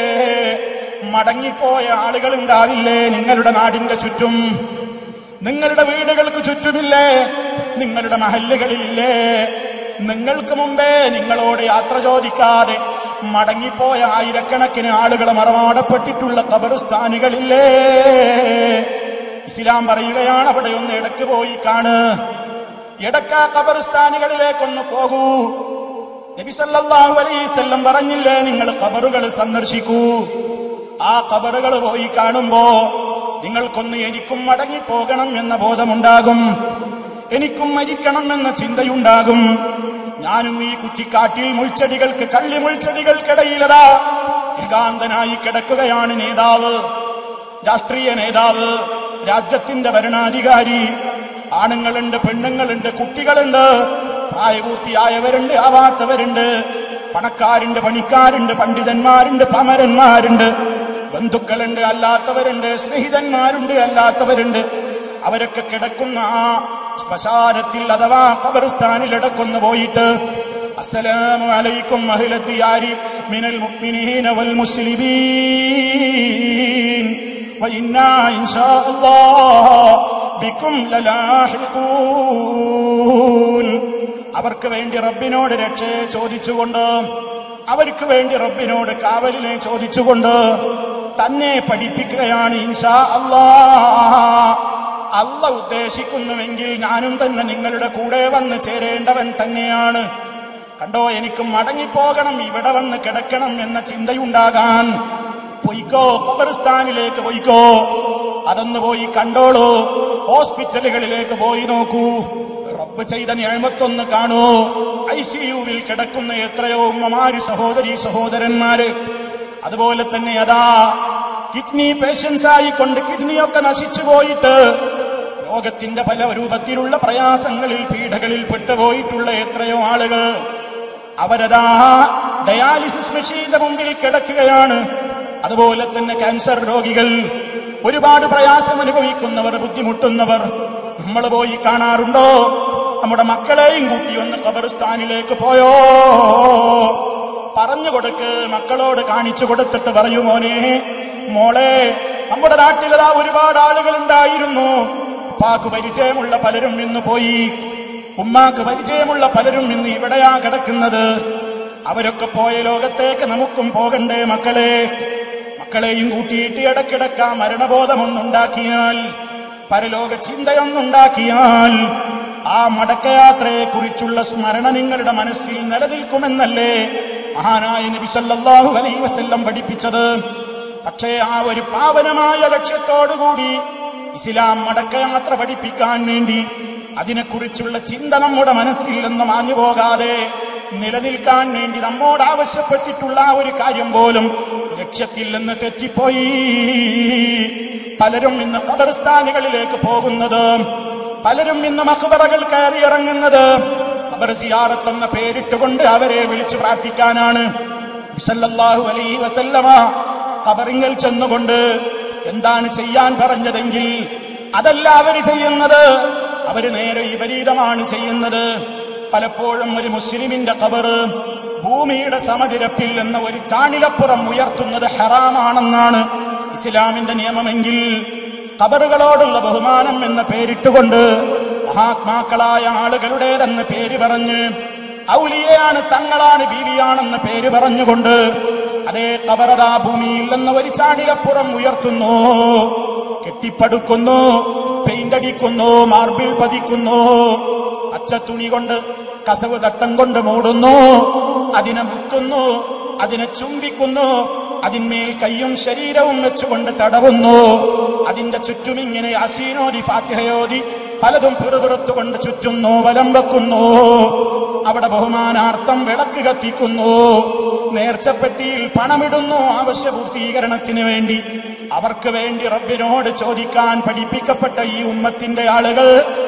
മടങ്ങിപ്പോയ ആളുകൾ ഉണ്ടാവില്ലേ നിങ്ങളുടെ നാടിന്റെ ചുറ്റും നിങ്ങളുടെ വീടുകൾക്ക് ചുറ്റുമില്ലേ നിങ്ങളുടെ മഹല്ലുകളിലില്ലേ നിങ്ങൾക്ക് മുമ്പേ നിങ്ങളോട് യാത്ര ചോദിക്കാതെ മടങ്ങിപ്പോയ ആയിരക്കണക്കിന് ആളുകൾ മറമാടപ്പെട്ടിട്ടുള്ള കബറുസ്ഥാനികളില്ലേ ഇസ്ലാം പറയുകയാണ് അവിടെ ഒന്ന് ഇടക്ക് പോയി കാണ് ഇടക്ക കബറുസ്ഥാനികളിലേക്കൊന്ന് പോകൂ നബി സല്ലല്ലാഹു അലൈഹി വസല്ലം പറഞ്ഞില്ലേ നിങ്ങൾ കബറുകൾ സന്ദർശിക്കൂ ആ കബറുകൾ പോയി കാണുമ്പോ നിങ്ങൾക്കൊന്ന് എനിക്കും മടങ്ങിപ്പോകണം എന്ന ബോധമുണ്ടാകും എനിക്കും മരിക്കണം എന്ന ചിന്തയുണ്ടാകും ഞാനും ഈ കുറ്റിക്കാട്ടിൽ മുൾച്ചെടികൾക്ക് കള്ളി മുൾച്ചെടികൾക്കിടയിലതാ ഏകാന്തനായി കിടക്കുകയാണ് നേതാവ് രാഷ്ട്രീയ നേതാവ് രാജ്യത്തിന്റെ ഭരണാധികാരി ആണുങ്ങളുണ്ട് പെണ്ണുങ്ങളുണ്ട് കുട്ടികളുണ്ട് പ്രായപൂർത്തിയായവരുണ്ട് ആവാത്തവരുണ്ട് പണക്കാരുണ്ട് പണിക്കാരുണ്ട് പണ്ഡിതന്മാരുണ്ട് പമരന്മാരുണ്ട് ബന്ധുക്കളുണ്ട് അല്ലാത്തവരുണ്ട് സ്നേഹിതന്മാരുണ്ട് അല്ലാത്തവരുണ്ട് അവരൊക്കെ കിടക്കുന്ന ആ ശ്മശാനത്തിൽ അഥവാ ഖബർസ്ഥാനിൽ ഇടക്കൊന്ന് പോയിട്ട് അസ്സലാമു അലൈക്കും അഹ്ലദ്ദിയാരി മിനൽ മുഅ്മിനീന വൽ മുസ്ലിമീൻ വഇന്നാ ഇൻഷാ അല്ലാഹ് ബിക്കും ലലാഹിഖൂൻ അവർക്ക് വേണ്ടി റബ്ബിനോട് രക്ഷയെ ചോദിച്ചുകൊണ്ട് അവർക്ക് വേണ്ടി റബ്ബിനോട് കാവലിനെ ചോദിച്ചുകൊണ്ട് തന്നെ പഠിപ്പിക്കുകയാണ് ഇൻഷാ അല്ലാ അല്ല ഉദ്ദേശിക്കുന്നുവെങ്കിൽ ഞാനും തന്നെ നിങ്ങളുടെ കൂടെ വന്ന് ചേരേണ്ടവൻ തന്നെയാണ് കണ്ടോ എനിക്ക് മടങ്ങിപ്പോകണം ഇവിടെ വന്ന് കിടക്കണം എന്ന ചിന്തയുണ്ടാകാൻ പൊയ്ക്കോ ഖബർസ്ഥാനിലേക്ക് പൊയ്ക്കോ അതൊന്ന് പോയി കണ്ടോളൂ ഹോസ്പിറ്റലുകളിലേക്ക് പോയി നോക്കൂ റബ്ബ് ചെയ്ത ഞാമത്തൊന്ന് കാണൂ ഐ സി യുവിൽ കിടക്കുന്ന എത്രയോ ഉമ്മമാര് സഹോദരി സഹോദരന്മാര് അതുപോലെ തന്നെ അതാ കിഡ്നി പേഷ്യൻസ് ആയിക്കൊണ്ട് കിഡ്നിയൊക്കെ നശിച്ചു പോയിട്ട് രോഗത്തിന്റെ പല രൂപത്തിലുള്ള പ്രയാസങ്ങളിൽ പീഡകളിൽ പെട്ടുപോയിട്ടുള്ള എത്രയോ ആളുകൾ അവരതാ ഡയാലിസിസ് മെഷീന്റെ മുമ്പിൽ കിടക്കുകയാണ് അതുപോലെ തന്നെ ക്യാൻസർ രോഗികൾ ഒരുപാട് പ്രയാസം അനുഭവിക്കുന്നവർ ബുദ്ധിമുട്ടുന്നവർ നമ്മൾ പോയി കാണാറുണ്ടോ നമ്മുടെ മക്കളെയും കൂട്ടി ഒന്ന് ഖബർസ്ഥാനിലേക്ക് പോയോ പറഞ്ഞു കൊടുക്ക് മക്കളോട് കാണിച്ചു കൊടുത്തിട്ട് പറയൂ മോനെ മോളെ നമ്മുടെ നാട്ടിലതാ ഒരുപാട് ആളുകൾ ഉണ്ടായിരുന്നു ഉപ്പാക്ക് പരിചയമുള്ള പലരും ഇന്ന് പോയി ഉമ്മാക്ക് പരിചയമുള്ള പലരും ഇന്ന് ഇവിടെയാ കിടക്കുന്നത് അവരൊക്കെ പോയ ലോകത്തേക്ക് നമുക്കും പോകണ്ടേ മക്കളെ മക്കളെയും കൂട്ടിയിട്ട് ഇടക്കിടക്ക മരണബോധമൊന്നുണ്ടാക്കിയാൽ പരലോക ചിന്തയൊന്നുണ്ടാക്കിയാൽ ആ മടക്കയാത്രയെ കുറിച്ചുള്ള സ്മരണ നിങ്ങളുടെ മനസ്സിൽ നിലനിൽക്കുമെന്നല്ലേ മഹാനായ നബി സല്ലല്ലാഹു അലൈഹി വസല്ലം പഠിപ്പിച്ചത് പക്ഷേ ആ ഒരു പാവനമായ ലക്ഷ്യത്തോടുകൂടി ഇസ്ലാം മടക്കയാത്ര പഠിപ്പിക്കാൻ വേണ്ടി അതിനെക്കുറിച്ചുള്ള ചിന്ത നമ്മുടെ മനസ്സിൽ നിന്ന് മാഞ്ഞു പോകാതെ നിലനിൽക്കാൻ വേണ്ടി നമ്മോട് ആവശ്യപ്പെട്ടിട്ടുള്ള ആ ഒരു കാര്യം പോലും ലക്ഷ്യത്തിൽ നിന്ന് തെറ്റിപ്പോയി പലരും ഇന്ന് ഖബർസ്ഥാനുകളിലേക്ക് പോകുന്നത് പലരും ഇന്ന് മഖബറകൾ കയറി ഇറങ്ങുന്നത് ഖബർ സിയാറത്ത് എന്ന പേരിട്ടുകൊണ്ട് അവരെ വിളിച്ചു പ്രാർത്ഥിക്കാനാണ് സല്ലല്ലാഹു അലൈഹി വസല്ലമ ഖബറിങ്കൽ ചെന്നുകൊണ്ട് എന്താണ് ചെയ്യാൻ പറഞ്ഞതെങ്കിൽ അതല്ല അവര് ചെയ്യുന്നത് അവര് നേരെ വിപരീതമാണ് ചെയ്യുന്നത് പലപ്പോഴും ഒരു മുസ്ലിമിന്റെ ഖബറ് ഭൂമിയുടെ സമതിരപ്പിൽ എന്ന ഒരു ചാണിലപ്പുറം ഉയർത്തുന്നത് ഹറാമാണെന്നാണ് ഇസ്ലാമിന്റെ നിയമമെങ്കിൽ ഖബറുകളോടുള്ള ബഹുമാനം എന്ന പേരിട്ടുകൊണ്ട് മഹാത്മാക്കളായ ആളുകളുടേതെന്ന് പേര് പറഞ്ഞ് ഔലിയയാണ് തങ്ങളാണ് ബീവിയാണെന്ന് പേര് പറഞ്ഞുകൊണ്ട് അതേ കബറതാ ഭൂമിയിൽ എന്ന ഒരു ചാടിലപ്പുറം ഉയർത്തുന്നു കെട്ടിപ്പടുക്കുന്നു പെയിന്റ് അടിക്കുന്നു മാർബിൾ പതിക്കുന്നു പച്ചത്തുണി കൊണ്ട് കസവ് തട്ടം കൊണ്ട് മൂടുന്നു അതിനെ മുത്തുന്നു അതിനെ ചുംബിക്കുന്നു അതിന്മേൽ കൈയും ശരീരവും വെച്ചുകൊണ്ട് തടവുന്നു അതിന്റെ ചുറ്റും ഇങ്ങനെ അസീനോദി ഫാത്തിഹയോദി പലതും പിറുപിറുത്തുകൊണ്ട് ചുറ്റുന്നു വലം വെക്കുന്നു അവിടെ ബഹുമാനാർത്ഥം വിളക്ക് കത്തിക്കുന്നു നേർച്ചപ്പെട്ടിയിൽ പണമിടുന്നു ആവശ്യപൂർത്തീകരണത്തിന് വേണ്ടി അവർക്ക് വേണ്ടി റബ്ബിനോട് ചോദിക്കാൻ പഠിപ്പിക്കപ്പെട്ട ഈ ഉമ്മത്തിന്റെ ആളുകൾ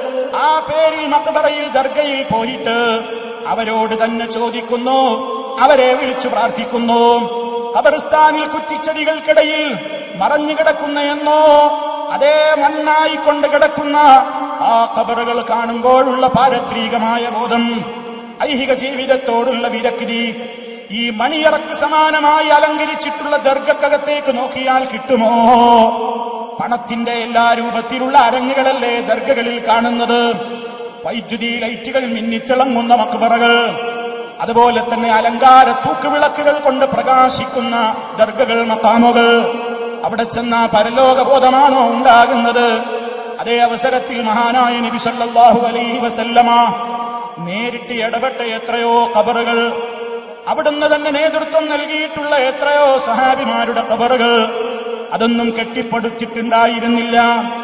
ആ പേരിൽ മക്ബറയിൽ ദർഗയിൽ പോയിട്ട് അവരോട് തന്നെ ചോദിക്കുന്നു അവരെ വിളിച്ചു പ്രാർത്ഥിക്കുന്നു ഖബർസ്ഥാനിൽ കുറ്റിച്ചെടികൾക്കിടയിൽ മറഞ്ഞു കിടക്കുന്ന എന്നോ അതേ മണ്ണായി കൊണ്ട് കിടക്കുന്ന ആ ഖബറുകൾ കാണുമ്പോഴുള്ള പാരത്രികമായ ബോധം ഐഹിക ജീവിതത്തോടുള്ള വിരക്തി ഈ മണിയറക്ക് സമാനമായി അലങ്കരിച്ചിട്ടുള്ള ദർഗക്കകത്തേക്ക് നോക്കിയാൽ കിട്ടുമോ പണത്തിന്റെ എല്ലാ രൂപത്തിലുള്ള അരങ്ങുകളല്ലേ ദർഗകളിൽ കാണുന്നത് വൈദ്യുതി ലൈറ്റുകൾ മിന്നിത്തിളങ്ങുന്ന മക്ബറകൾ അതുപോലെ തന്നെ അലങ്കാര തൂക്കുവിളക്കുകൾ കൊണ്ട് പ്രകാശിക്കുന്ന ദർഗകൾ മക്കാമുകൾ അവിടെ ചെന്ന പരലോകബോധമാണോ ഉണ്ടാകുന്നത് അതേ അവസരത്തിൽ മഹാനായ നബി സല്ലല്ലാഹു അലൈഹി വസല്ലമ നേരിട്ട് ഇടപെട്ട എത്രയോ കബറുകൾ അവിടുന്ന് തന്നെ നേതൃത്വം നൽകിയിട്ടുള്ള എത്രയോ സഹാബിമാരുടെ കബറുകൾ അതൊന്നും കെട്ടിപ്പടുത്തിട്ടുണ്ടായിരുന്നില്ല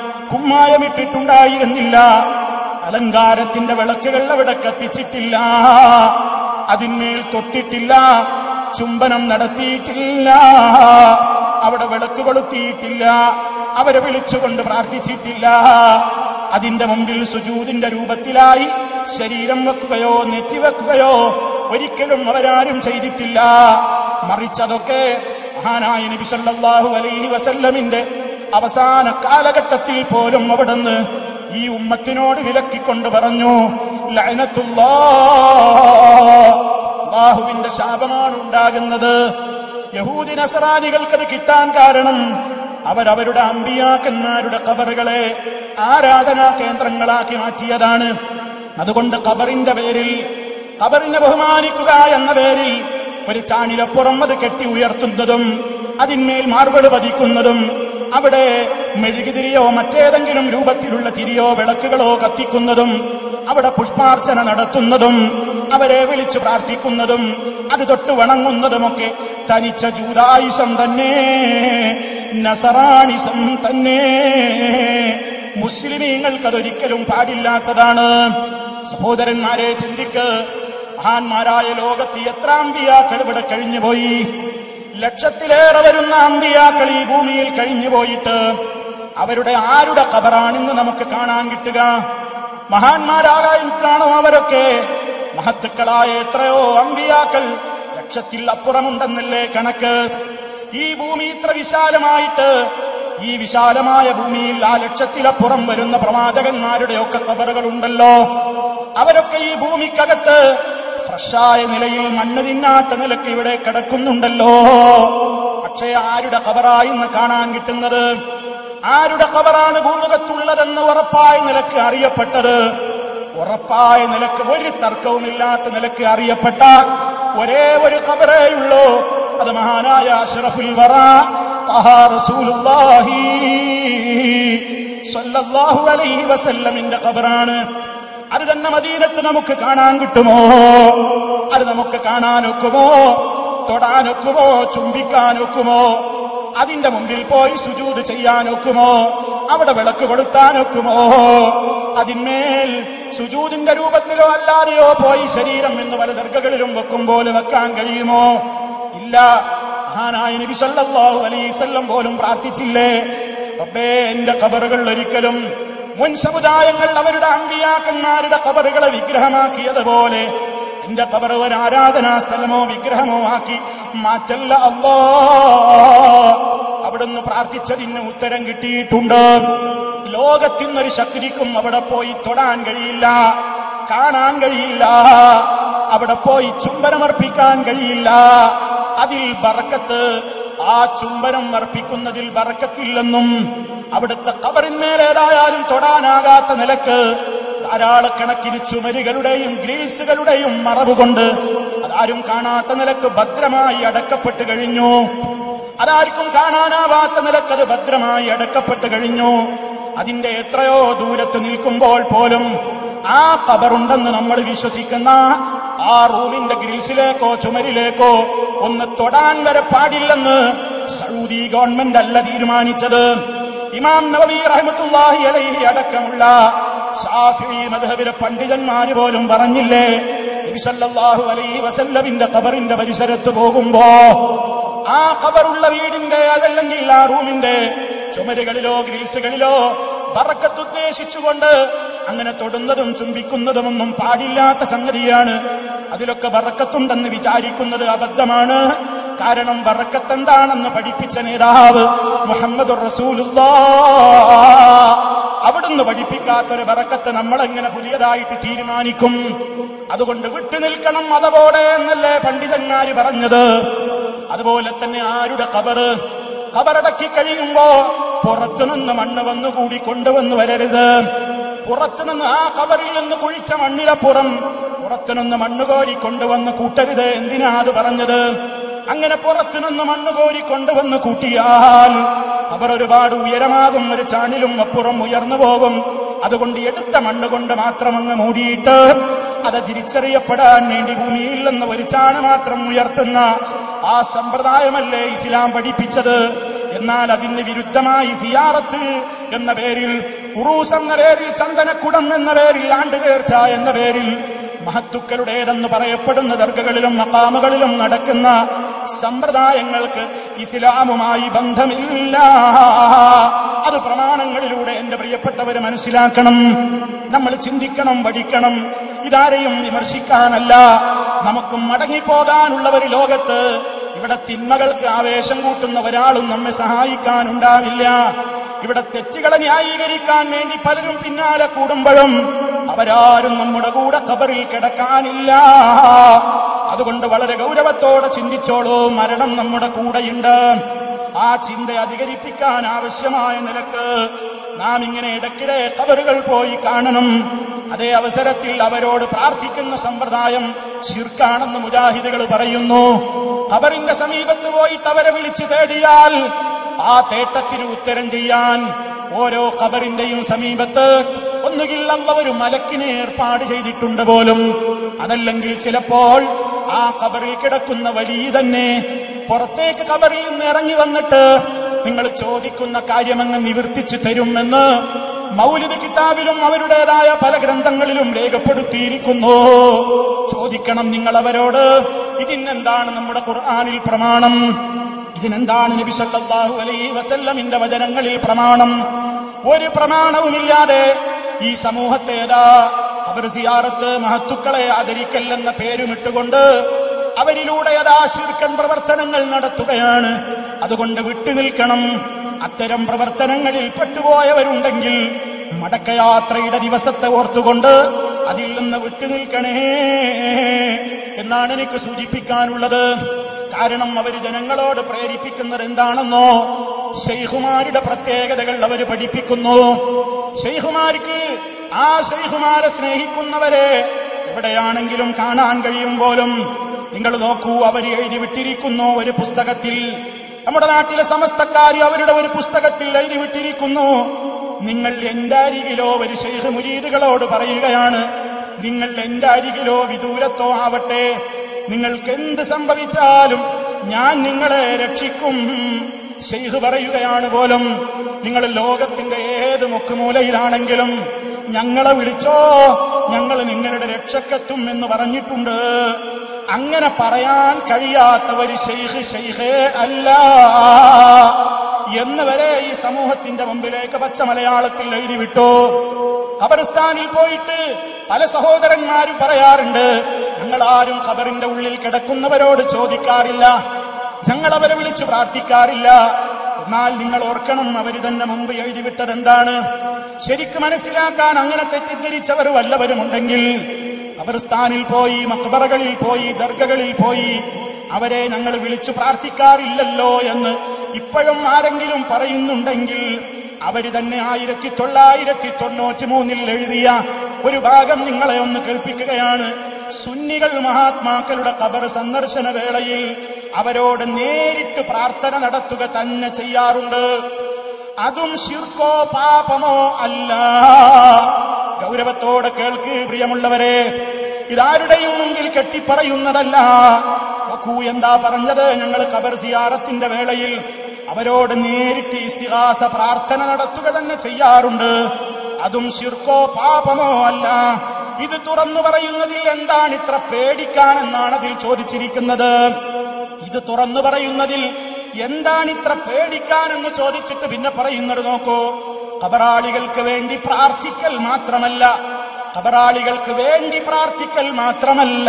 കുമ്മായമിട്ടിട്ടുണ്ടായിരുന്നില്ല അലങ്കാരത്തിന്റെ വിളക്കുകൾ അവിടെ കത്തിച്ചിട്ടില്ല അതിന്മേൽ തൊട്ടിട്ടില്ല ചുംബനം നടത്തിയിട്ടില്ല അവിടെ വിളക്ക് കൊളുത്തിയിട്ടില്ല അവരെ വിളിച്ചുകൊണ്ട് പ്രാർത്ഥിച്ചിട്ടില്ല അതിന്റെ മുമ്പിൽ സുജൂതിന്റെ രൂപത്തിലായി ശരീരം വെക്കുകയോ നെറ്റിവെക്കുകയോ ഒരിക്കലും അവരാരും ചെയ്തിട്ടില്ല മറിച്ചതൊക്കെ മഹാനായ നബി സല്ലല്ലാഹു അലൈഹി വസല്ലമിന്റെ അവസാന കാലഘട്ടത്തിൽ പോലും അവിടുന്ന് ഈ ഉമ്മത്തിനോട് വിലക്കിക്കൊണ്ട് പറഞ്ഞു അള്ളാഹുവിന്റെ ശാപമാണ് ഉണ്ടാകുന്നത് യഹൂദി നസറാനികൾക്കത് കിട്ടാൻ കാരണം അവരവരുടെ അമ്പിയാക്കന്മാരുടെ കബറുകളെ ആരാധനാ കേന്ദ്രങ്ങളാക്കി മാറ്റിയതാണ് അതുകൊണ്ട് കബറിന്റെ പേരിൽ കബറിനെ ബഹുമാനിക്കുക എന്ന പേരിൽ ഒരു ചാണിലപ്പുറം അത് കെട്ടി ഉയർത്തുന്നതും അതിന്മേൽ മാർബിൾ പതിക്കുന്നതും അവിടെ മെഴുകുതിരിയോ മറ്റേതെങ്കിലും രൂപത്തിലുള്ള തിരിയോ വിളക്കുകളോ കത്തിക്കുന്നതും അവിടെ പുഷ്പാർച്ചന നടത്തുന്നതും അവരെ വിളിച്ചു പ്രാർത്ഥിക്കുന്നതും അത് തൊട്ട് വണങ്ങുന്നതുമൊക്കെ തനിച്ച ജൂതായുസം തന്നെ നസറാണിസം തന്നെ മുസ്ലിമീങ്ങൾക്ക് അതൊരിക്കലും പാടില്ലാത്തതാണ് സഹോദരന്മാരെ ചിന്തിക്ക് മഹാന്മാരായ ലോകത്ത് എത്ര അമ്പിയാക്കൾ ഇവിടെ കഴിഞ്ഞുപോയി ലക്ഷത്തിലേറെ വരുന്ന അമ്പിയാക്കൾ ഈ ഭൂമിയിൽ കഴിഞ്ഞുപോയിട്ട് അവരുടെ ആരുടെ കബറാണെന്ന് നമുക്ക് കാണാൻ കിട്ടുക മഹാന്മാരാകായിട്ടാണോ അവരൊക്കെ മഹത്തുക്കളായ എത്രയോ അമ്പിയാക്കൾ ലക്ഷത്തിൽ അപ്പുറമുണ്ടെന്നല്ലേ കണക്ക് ഈ ഭൂമി ഇത്ര വിശാലമായിട്ട് ഈ വിശാലമായ ഭൂമിയിൽ ആ ലക്ഷത്തിലപ്പുറം വരുന്ന പ്രവാചകന്മാരുടെ ഒക്കെ കബറുകൾ ഉണ്ടല്ലോ അവരൊക്കെ ഈ ഭൂമിക്കകത്ത് ഫ്രഷായ നിലയിൽ മണ്ണ് തിന്നാത്ത നിലക്ക് ഇവിടെ കിടക്കുന്നുണ്ടല്ലോ പക്ഷേ ആരുടെ കബറായിന്ന് കാണാൻ കിട്ടുന്നത് ആരുടെ കബറാണ് ഭൂമുഖത്തുള്ളതെന്ന് ഉറപ്പായ നിലക്ക് അറിയപ്പെട്ടത് ഉറപ്പായ നിലക്ക് ഒരു തർക്കവുമില്ലാത്ത നിലക്ക് അറിയപ്പെട്ട ഒരേ ഒരു കബറേയുള്ളൂ അത് മഹാനായ അഷ്റഫുൽ വറ തഹ റസൂലുള്ളാഹി സ്വല്ലല്ലാഹു അലൈഹി വസല്ലമിന്റെ കബറാണ് അത് തന്നെ മദീനത്ത് നമുക്ക് കാണാൻ കിട്ടുമോ അത് നമുക്ക് കാണാനൊക്കുമോ തൊടാനൊക്കുമോ ചുംബിക്കാനൊക്കുമോ അതിന്റെ മുമ്പിൽ പോയി സുജൂത് ചെയ്യാനൊക്കുമോ അവിടെ വിളക്ക് കൊളുത്താനൊക്കുമോ അതിന്മേൽ സുജൂതിന്റെ രൂപത്തിലോ അല്ലാതെയോ പോയി ശരീരം എന്ന് പല ദർഗകളിലും വെക്കും പോലെ വെക്കാൻ കഴിയുമോ ഇല്ല മഹാനായ നബി സല്ലല്ലാഹു അലൈഹി വസല്ലം പോലും പ്രാർത്ഥിച്ചില്ലേ റബ്ബേ എന്റെ കബറുകൾ ഒരിക്കലും മുൻ സമുദായങ്ങൾ അവരുടെ അമ്പിയാക്കന്മാരുടെ കബറുകളെ വിഗ്രഹമാക്കിയതുപോലെ എന്റെ കബർ ഒരു ആരാധനാ സ്ഥലമോ വിഗ്രഹമോ ആക്കി മാറ്റല്ല അല്ലോ അവിടുന്ന് പ്രാർത്ഥിച്ചതിന് ഉത്തരം കിട്ടിയിട്ടുണ്ട് ലോകത്തിന്നൊരു ശക്തിക്കും അവിടെ പോയി തൊടാൻ കഴിയില്ല കാണാൻ കഴിയില്ല അവിടെ പോയി ചുംബനമർപ്പിക്കാൻ കഴിയില്ല അതിൽ ബറക്കത്ത് ആ ചുംബനം അർപ്പിക്കുന്നതിൽ ബറക്കത്തില്ലെന്നും അവിടുത്തെ കബറിന്മേലേതായാലും തൊടാനാകാത്ത നിലക്ക് ധാരാളക്കണക്കിന് ചുമരുകളുടെയും ഗ്രിൽസുകളുടെയും മറവുകൊണ്ട് അതാരും കാണാത്ത നിലക്ക് ഭദ്രമായി അടക്കപ്പെട്ട് കഴിഞ്ഞു അതാർക്കും കാണാനാവാത്ത നിലക്കത് ഭദ്രമായി അടക്കപ്പെട്ട് കഴിഞ്ഞു അതിന്റെ എത്രയോ ദൂരത്ത് നിൽക്കുമ്പോൾ പോലും ആ കബറുണ്ടെന്ന് നമ്മൾ വിശ്വസിക്കുന്ന ആ റൂമിന്റെ ഗ്രിൽസിലേക്കോ ചുമരിലേക്കോ ഒന്ന് തൊടാൻ വരെ പാടില്ലെന്ന് സൗദി ഗവൺമെന്റ് അല്ല തീരുമാനിച്ചത് ഇമാം നബവി റഹ്മത്തുള്ളാഹി അലൈഹി അടക്കമുള്ള ഷാഫി മദ്ഹബിലെ പണ്ഡിതന്മാര് പോലും പറഞ്ഞില്ലേ നബി സല്ലല്ലാഹു അലൈഹി വസല്ലമിന്റെ ഖബറിന്റെ പരിസരത്ത് പോകുമ്പോ ആ ഖബറുള്ള വീടിന്റെ അതല്ലെങ്കിൽ ആ റൂമിന്റെ ചുമരുകളിലോ ഗ്രിൽസുകളിലോ ബറക്കത്തുദ്ദേശിച്ചുകൊണ്ട് അങ്ങനെ തൊടുന്നതും ചുംബിക്കുന്നതുമൊന്നും പാടില്ലാത്ത സംഗതിയാണ് അതിലൊക്കെ ബറക്കത്തുണ്ടെന്ന് വിചാരിക്കുന്നത് അബദ്ധമാണ് കാരണം ബറക്കത്ത് എന്താണെന്ന് പഠിപ്പിച്ച നേതാവ് മുഹമ്മദ് അവിടുന്ന് പഠിപ്പിക്കാത്തൊരു ബറക്കത്ത് നമ്മളെങ്ങനെ പുതിയതായിട്ട് തീരുമാനിക്കും അതുകൊണ്ട് വിട്ടുനിൽക്കണം അതവോടെ എന്നല്ലേ പണ്ഡിതന്മാര് പറഞ്ഞത് അതുപോലെ തന്നെ ആരുടെ കബറ് കബറടക്കി കഴിയുമ്പോ പുറത്തുനിന്ന് മണ്ണ് വന്നു കൂടി കൊണ്ടുവന്ന് വരരുത് പുറത്തുനിന്ന് ആ കബറിൽ നിന്ന് കുഴിച്ച മണ്ണിലപ്പുറം പുറത്തുനിന്ന് മണ്ണ് കോരി കൊണ്ടുവന്ന് കൂട്ടരുത് എന്തിനാ അത് പറഞ്ഞത് അങ്ങനെ പുറത്തുനിന്ന് മണ്ണ് കോരി കൊണ്ടുവന്ന് കൂട്ടിയാൽ അവർ ഒരുപാട് ഉയരമാകും ഒരു ചാണിലും അപ്പുറം ഉയർന്നു പോകും അതുകൊണ്ട് എടുത്ത മണ്ണ് കൊണ്ട് മാത്രം അങ്ങ് മൂടിയിട്ട് അത് തിരിച്ചറിയപ്പെടാൻ വേണ്ടി ഭൂമിയിൽ നിന്ന് ഒരു ചാണ് മാത്രം ഉയർത്തുന്ന ആ സമ്പ്രദായമല്ലേ ഇസ്ലാം പഠിപ്പിച്ചത് എന്നാൽ അതിന് വിരുദ്ധമായി സിയാറത്ത് എന്ന പേരിൽ ഉറൂസ് എന്ന പേരിൽ ചന്ദനക്കുടം എന്ന പേരിൽ ആണ്ടുകേർച്ച എന്ന പേരിൽ മഹത്തുക്കളുടേതെന്ന് പറയപ്പെടുന്ന ദർഗകളിലും മക്കാമുകളിലും നടക്കുന്ന സമ്പ്രദായങ്ങൾക്ക് ഇസ്ലാമുമായി ബന്ധമില്ല അത് പ്രമാണങ്ങളിലൂടെ എന്റെ പ്രിയപ്പെട്ടവരെ മനസ്സിലാക്കണം നമ്മൾ ചിന്തിക്കണം പഠിക്കണം ഇതാരെയും വിമർശിക്കാനല്ല നമുക്ക് മടങ്ങിപ്പോകാനുള്ള ഒരു ലോകത്ത് ഇവിടെ തിന്മകൾക്ക് ആവേശം കൂട്ടുന്ന ഒരാളും നമ്മെ സഹായിക്കാനുണ്ടാവില്ല ഇവിടെ തെറ്റുകളെ ന്യായീകരിക്കാൻ വേണ്ടി പലരും പിന്നാലെ കൂടുമ്പോഴും അവരാരും നമ്മുടെ കൂടെ കബറിൽ കിടക്കാനില്ല അതുകൊണ്ട് വളരെ ഗൗരവത്തോടെ ചിന്തിച്ചോളൂ മരണം നമ്മുടെ കൂടെയുണ്ട് ആ ചിന്ത അധികരിപ്പിക്കാൻ ആവശ്യമായ നിലക്ക് നാം ഇങ്ങനെ ഇടയ്ക്കിടെ കബറുകൾ പോയി കാണണം അതേ അവസരത്തിൽ അവരോട് പ്രാർത്ഥിക്കുന്ന സമ്പ്രദായം ശിർക്കാണെന്ന് മുജാഹിദുകൾ പറയുന്നു ഖബറിന്റെ സമീപത്ത് പോയിട്ട് അവരെ വിളിച്ചു തേടിയാൽ ആ തേട്ടത്തിന് ഉത്തരം ചെയ്യാൻ ഓരോ ഖബറിന്റെയും സമീപത്ത് ഒന്നുകിൽ അല്ല ഒരു മലക്കിനെ ഏർപ്പാട് ചെയ്തിട്ടുണ്ട് പോലും അതല്ലെങ്കിൽ ചിലപ്പോൾ ആ ഖബറിൽ കിടക്കുന്ന വലിയ തന്നെ പുറത്തേക്ക് ഖബറിൽ നിന്ന് ഇറങ്ങി വന്നിട്ട് നിങ്ങൾ ചോദിക്കുന്ന കാര്യമങ്ങ് നിവർത്തിച്ചു തരുമെന്ന് മൗലിദ് കിതാബിലും അവരുടേതായ പല ഗ്രന്ഥങ്ങളിലും രേഖപ്പെടുത്തിയിരിക്കുന്നു ചോദിക്കണം നിങ്ങൾ അവരോട് ഇതിനെന്താണ് നമ്മുടെ ഖുർആനിൽ പ്രമാണം ഇതിനെന്താണ് നബി സല്ലല്ലാഹു അലൈഹി വസല്ലമിന്റെ വചനങ്ങളിൽ പ്രമാണം ഒരു പ്രമാണവുമില്ലാതെ ഈ സമൂഹത്തെ ഏതാ അവർ സിയാറത്ത് മഹത്തുക്കളെ ആദരിക്കൽ എന്ന പേരുമിട്ടുകൊണ്ട് അവരിലൂടെ അതാ ശിർക്കൻ പ്രവർത്തനങ്ങൾ നടത്തുകയാണ് അതുകൊണ്ട് വിട്ടുനിൽക്കണം അത്തരം പ്രവർത്തനങ്ങളിൽ പെട്ടുപോയവരുണ്ടെങ്കിൽ മടക്കയാത്രയുടെ ദിവസത്തെ ഓർത്തുകൊണ്ട് അതിൽ നിന്ന് വിട്ടുനിൽക്കണേ എന്നാണ് എനിക്ക് സൂചിപ്പിക്കാനുള്ളത് കാരണം അവർ ജനങ്ങളോട് പ്രേരിപ്പിക്കുന്നത് എന്താണെന്നോ ഷെയ്ഖുമാരുടെ പ്രത്യേകതകൾ അവർ പഠിപ്പിക്കുന്നു ഷെയ്ഖുമാർക്ക് ആ ഷെയ്ഖുമാരെ സ്നേഹിക്കുന്നവരെ എവിടെയാണെങ്കിലും കാണാൻ കഴിയുമ്പോഴും നിങ്ങൾ നോക്കൂ അവർ എഴുതി വിട്ടിരിക്കുന്നു ഒരു പുസ്തകത്തിൽ നമ്മുടെ നാട്ടിലെ സമസ്തക്കാർ അവരുടെ ഒരു പുസ്തകത്തിൽ എഴുതി വിട്ടിരിക്കുന്നു നിങ്ങൾ എന്റെ അരികിലോ ഒരു ശൈഖ് മുരീദുകളോട് പറയുകയാണ് നിങ്ങൾ എന്റെ അരികിലോ വിദൂരത്തോ ആവട്ടെ നിങ്ങൾക്ക് എന്ത് സംഭവിച്ചാലും ഞാൻ നിങ്ങളെ രക്ഷിക്കും ഷെയ്ഖ് പറയുകയാണ് പോലും നിങ്ങൾ ലോകത്തിന്റെ ഏത് മുക്കുമൂലയിലാണെങ്കിലും ഞങ്ങളെ വിളിച്ചോ ഞങ്ങൾ നിങ്ങളുടെ രക്ഷക്കെത്തും എന്ന് പറഞ്ഞിട്ടുണ്ട് അങ്ങനെ പറയാൻ കഴിയാത്തവര് ഷെയ്ഖ് ഷെയ്ഖേ അല്ല എന്ന് വരെ ഈ സമൂഹത്തിന്റെ മുമ്പിലേക്ക് പച്ച മലയാളത്തിൽ എഴുതി വിട്ടു ഖബർസ്ഥാനിൽ പോയിട്ട് പല സഹോദരന്മാരും പറയാറുണ്ട് ഞങ്ങൾ ആരും ഖബറിന്റെ ഉള്ളിൽ കിടക്കുന്നവരോട് ചോദിക്കാറില്ല ഞങ്ങൾ അവരെ വിളിച്ചു പ്രാർത്ഥിക്കാറില്ല എന്നാൽ നിങ്ങൾ ഓർക്കണം അവർ തന്നെ മുമ്പ് എഴുതിവിട്ടത് എന്താണ് ശരിക്ക് മനസ്സിലാക്കാൻ അങ്ങനെ തെറ്റിദ്ധരിച്ചവർ വല്ലവരുമുണ്ടെങ്കിൽ ഖബർസ്ഥാനിൽ പോയി മക്ബറകളിൽ പോയി ദർഗകളിൽ പോയി അവരെ ഞങ്ങൾ വിളിച്ചു പ്രാർത്ഥിക്കാറില്ലല്ലോ എന്ന് ഇപ്പോഴും ആരെങ്കിലും പറയുന്നുണ്ടെങ്കിൽ അവര് തന്നെ ആയിരത്തി തൊള്ളായിരത്തി തൊണ്ണൂറ്റി മൂന്നിൽ എഴുതിയ ഒരു ഭാഗം നിങ്ങളെ ഒന്ന് കേൾപ്പിക്കുകയാണ് സുന്നികൾ മഹാത്മാക്കളുടെ ഖബർ സന്ദർശന വേളയിൽ അവരോട് നേരിട്ട് പ്രാർത്ഥന നടത്തുക തന്നെ ചെയ്യാറുണ്ട് അതും ശിർക്കോ പാപമോ അല്ല ഗൗരവത്തോടെ കേൾക്ക് പ്രിയമുള്ളവരെ ഇതാരുടെയും മുമ്പിൽ കെട്ടിപ്പറയുന്നതല്ല നോക്കൂ എന്താ പറഞ്ഞത് ഞങ്ങൾ ഖബർ സിയാറത്തിന്റെ വേളയിൽ അവരോട് നേരിട്ട് ഇസ്തിഹാസ പ്രാർത്ഥന നടത്തുക തന്നെ ചെയ്യാറുണ്ട് അതും ശിർക്കോ പാപമോ അല്ല ഇത് തുറന്നു പറയുന്നതിൽ എന്താണ് ഇത്ര പേടിക്കാനെന്നാണ് അതിൽ ചോദിച്ചിരിക്കുന്നത് ഇത് തുറന്നു പറയുന്നതിൽ എന്താണ് ഇത്ര പേടിക്കാനെന്ന് ചോദിച്ചിട്ട് പിന്നെ പറയുന്നത് നോക്കൂ കബറാളികൾക്ക് വേണ്ടി പ്രാർത്ഥിക്കൽ മാത്രമല്ല കബറാളികൾക്ക് വേണ്ടി പ്രാർത്ഥിക്കൽ മാത്രമല്ല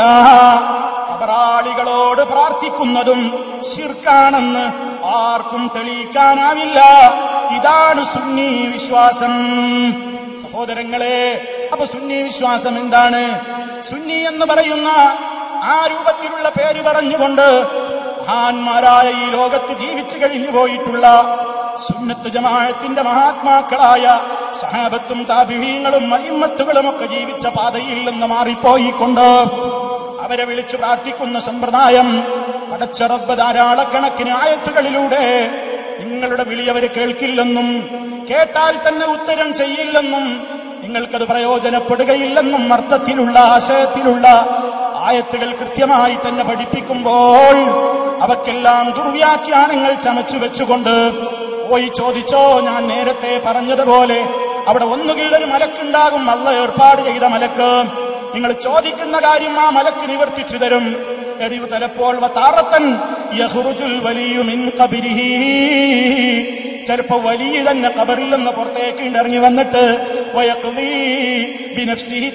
കബറാളികളോട് പ്രാർത്ഥിക്കുന്നതും ശിർക്കാണെന്ന് ആർക്കും തെളിയിക്കാനാവില്ല ഇതാണ് സുന്നി വിശ്വാസം സഹോദരങ്ങളെ അപ്പൊ സുന്നി വിശ്വാസം എന്താണ് സുന്നി എന്ന് പറയുന്ന ആ രൂപത്തിലുള്ള പേര് പറഞ്ഞുകൊണ്ട് മഹാന്മാരായ ഈ ലോകത്ത് ജീവിച്ചു കഴിഞ്ഞു പോയിട്ടുള്ള സുന്നത്ത് ജമാഅത്തിന്റെ മഹാത്മാക്കളായ സഹാബത്തും താപിഹീങ്ങളും മഹിമത്തുകളും ഒക്കെ ജീവിച്ച പാതയിൽ നിന്ന് മാറിപ്പോയിക്കൊണ്ട് അവരെ വിളിച്ചു പ്രാർത്ഥിക്കുന്ന സമ്പ്രദായം പടച്ചറബ് ധാരാളക്കണക്കിന് ആയത്തുകളിലൂടെ നിങ്ങളുടെ വിളി അവർ കേൾക്കില്ലെന്നും കേട്ടാൽ തന്നെ ഉത്തരം ചെയ്യില്ലെന്നും നിങ്ങൾക്കത് പ്രയോജനപ്പെടുകയില്ലെന്നും അർത്ഥത്തിലുള്ള ആശയത്തിലുള്ള ആയത്തുകൾ കൃത്യമായി തന്നെ പഠിപ്പിക്കുമ്പോൾ അവക്കെല്ലാം ദുർവ്യാഖ്യാനങ്ങൾ ചമച്ചു വെച്ചുകൊണ്ട് പോയി ചോദിച്ചോ ഞാൻ നേരത്തെ പറഞ്ഞതുപോലെ അവിടെ ഒന്നുകിൽ ഒരു മലക്കുണ്ടാകും അല്ല ഏർപ്പാട് ചെയ്ത മലക്ക് നിങ്ങൾ ചോദിക്കുന്ന കാര്യം ആ മലക്ക് നിവർത്തിച്ചു തരും എരിവ് തലപ്പോൾ താറത്തൻ യഹ്റുജുൽ വലിയു മിൻ ഖബരിഹി ചിലപ്പോ വലിയ തന്നെ കബറിൽ നിന്ന് പുറത്തേക്ക് ഇറങ്ങി വന്നിട്ട് വയഖ്ദീ ബിനഫ്സിഹി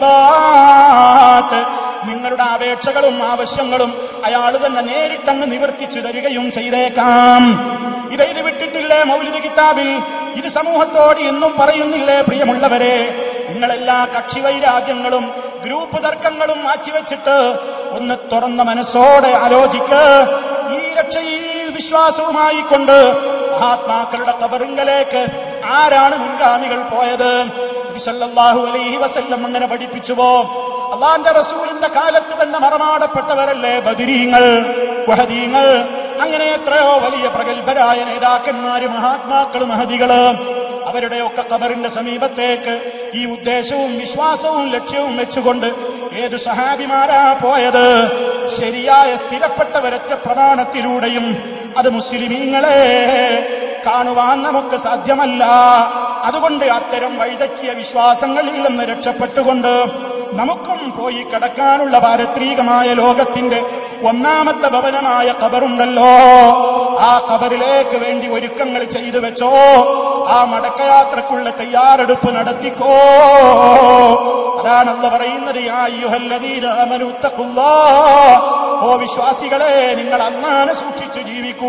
തലബാത്ത് നിങ്ങളുടെ അപേക്ഷകളും ആവശ്യങ്ങളും അയാൾ തന്നെ നേരിട്ടങ്ങ് നിവർത്തിച്ചു തരികയും ചെയ്തേക്കാം ഇതെഴുതി വിട്ടിട്ടില്ലേ മൗലിക കിതാബിൽ ഇത് സമൂഹത്തോട് എന്നും പറയുന്നില്ലേ പ്രിയമുള്ളവരെ നിങ്ങളെല്ലാ കക്ഷി വൈരാഗ്യങ്ങളും ഗ്രൂപ്പ് തർക്കങ്ങളും മാറ്റിവെച്ചിട്ട് ഒന്ന് തുറന്ന മനസ്സോടെ ആലോചിക്ക് ഈ രക്ഷ ഈ വിശ്വാസവുമായി കൊണ്ട് മഹാത്മാക്കളുടെ കബറിങ്കലേക്ക് ആരാണ് മുൻഗാമികൾ പോയത് നബി സല്ലല്ലാഹു അലൈഹി വസല്ലം അങ്ങനെ പഠിപ്പിച്ചുവോ അള്ളാന്റെ റസൂലിന്റെ കാലത്ത് തന്നെ മറമാടപ്പെട്ടവരല്ലേ ബദിരീങ്ങൾ വഹദീങ്ങൾ അങ്ങനെ എത്രയോ വലിയ പ്രഗത്ഭരായ നേതാക്കന്മാര് മഹാത്മാക്കള് മഹതികള് അവരുടെയൊക്കെ കബറിന്റെ സമീപത്തേക്ക് ഈ ഉദ്ദേശവും വിശ്വാസവും ലക്ഷ്യവും വെച്ചുകൊണ്ട് ഏത് സഹാബിമാരാ പോയത് ശരിയായ സ്ഥിരപ്പെട്ട ഒരൊറ്റ പ്രമാണത്തിലൂടെയും അത് മുസ്ലിമീങ്ങളെ കാണുവാൻ നമുക്ക് സാധ്യമല്ല അതുകൊണ്ട് അത്തരം വഴിതെറ്റിയ വിശ്വാസങ്ങളിൽ നിന്ന് രക്ഷപ്പെട്ടുകൊണ്ട് നമുക്കും പോയി കിടക്കാനുള്ള പാരത്രികമായ ലോകത്തിന്റെ ഒന്നാമത്തെ ഭവനമായ കബറുണ്ടല്ലോ ആ കബറിലേക്ക് വേണ്ടി ഒരുക്കങ്ങൾ ചെയ്തു വെച്ചോ ആ മടക്കയാത്രക്കുള്ള തയ്യാറെടുപ്പ് നടത്തിക്കോ അതാണല്ല പറയുന്നത് യാ അയ്യുഹല്ലദീന ആമനു തഖുല്ലാഹ്. ഓ വിശ്വാസികളെ നിങ്ങൾ അന്നാനെ സൂക്ഷിച്ചു ജീവിക്കൂ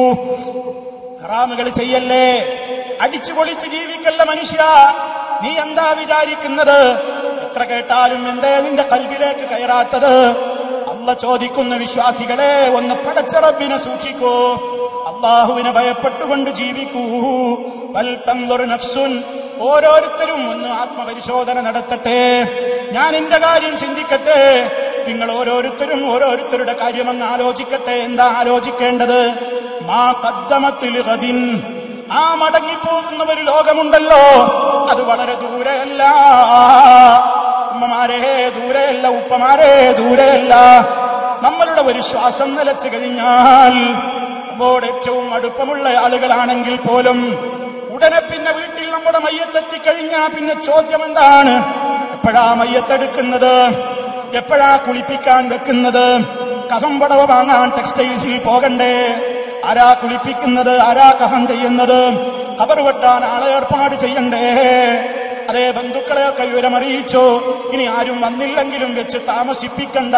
ഹറാമുകൾ ചെയ്യല്ലേ അടിച്ചു പൊളിച്ച് ജീവിക്കല്ല മനുഷ്യ നീ എന്താ വിചാരിക്കുന്നത് എത്ര കേട്ടാലും എന്തേ നിന്റെ കൽവിലേക്ക് കയറാത്തത് അല്ല ചോദിക്കുന്ന വിശ്വാസികളെ ഒന്ന് പടച്ചറബിനെ സൂക്ഷിക്കൂ അള്ളാഹുവിനെ ഭയപ്പെട്ടുകൊണ്ട് ജീവിക്കൂ വൽ തൻദുർ നഫ്സുൻ ഓരോരുത്തരും ഒന്ന് ആത്മപരിശോധന നടത്തട്ടെ ഞാൻ എന്റെ കാര്യം ചിന്തിക്കട്ടെ നിങ്ങൾ ഓരോരുത്തരും ഓരോരുത്തരുടെ കാര്യമെന്ന് ആലോചിക്കട്ടെ എന്താ ആലോചിക്കേണ്ടത് മാ കദ്ദമത്തിൽ ഗദിൻ ആ മടങ്ങിപ്പോകുന്ന ഒരു ലോകമുണ്ടല്ലോ അത് വളരെ ദൂരെയല്ല ഉമ്മമാരെ ദൂരെയല്ല ഉപ്പമാരെ ദൂരെയല്ല നമ്മളുടെ ഒരു ശ്വാസം നിലച്ചു കഴിഞ്ഞാൽ നമ്മോട് ഏറ്റവും അടുപ്പമുള്ള ആളുകളാണെങ്കിൽ പോലും ഉടനെ പിന്നെ വീട്ടിൽ നമ്മുടെ മയ്യത്തെത്തിക്കഴിഞ്ഞാൽ പിന്നെ ചോദ്യം എന്താണ് എപ്പോഴാ മയ്യത്തെടുക്കുന്നത് എപ്പോഴാ കുളിപ്പിക്കാൻ വെക്കുന്നത് കഫം പടവ വാങ്ങാൻ ടെക്സ്റ്റൈൽസിൽ പോകണ്ടേ ആരാ കുളിപ്പിക്കുന്നത് ആരാ കഫം ചെയ്യുന്നത് ഖബർ വെട്ടാൻ ആളെ ഏർപ്പാട് ചെയ്യണ്ടേ അതേ ബന്ധുക്കളെയൊക്കെ വിവരമറിയിച്ചു ഇനി ആരും വന്നില്ലെങ്കിലും വെച്ച് താമസിപ്പിക്കണ്ട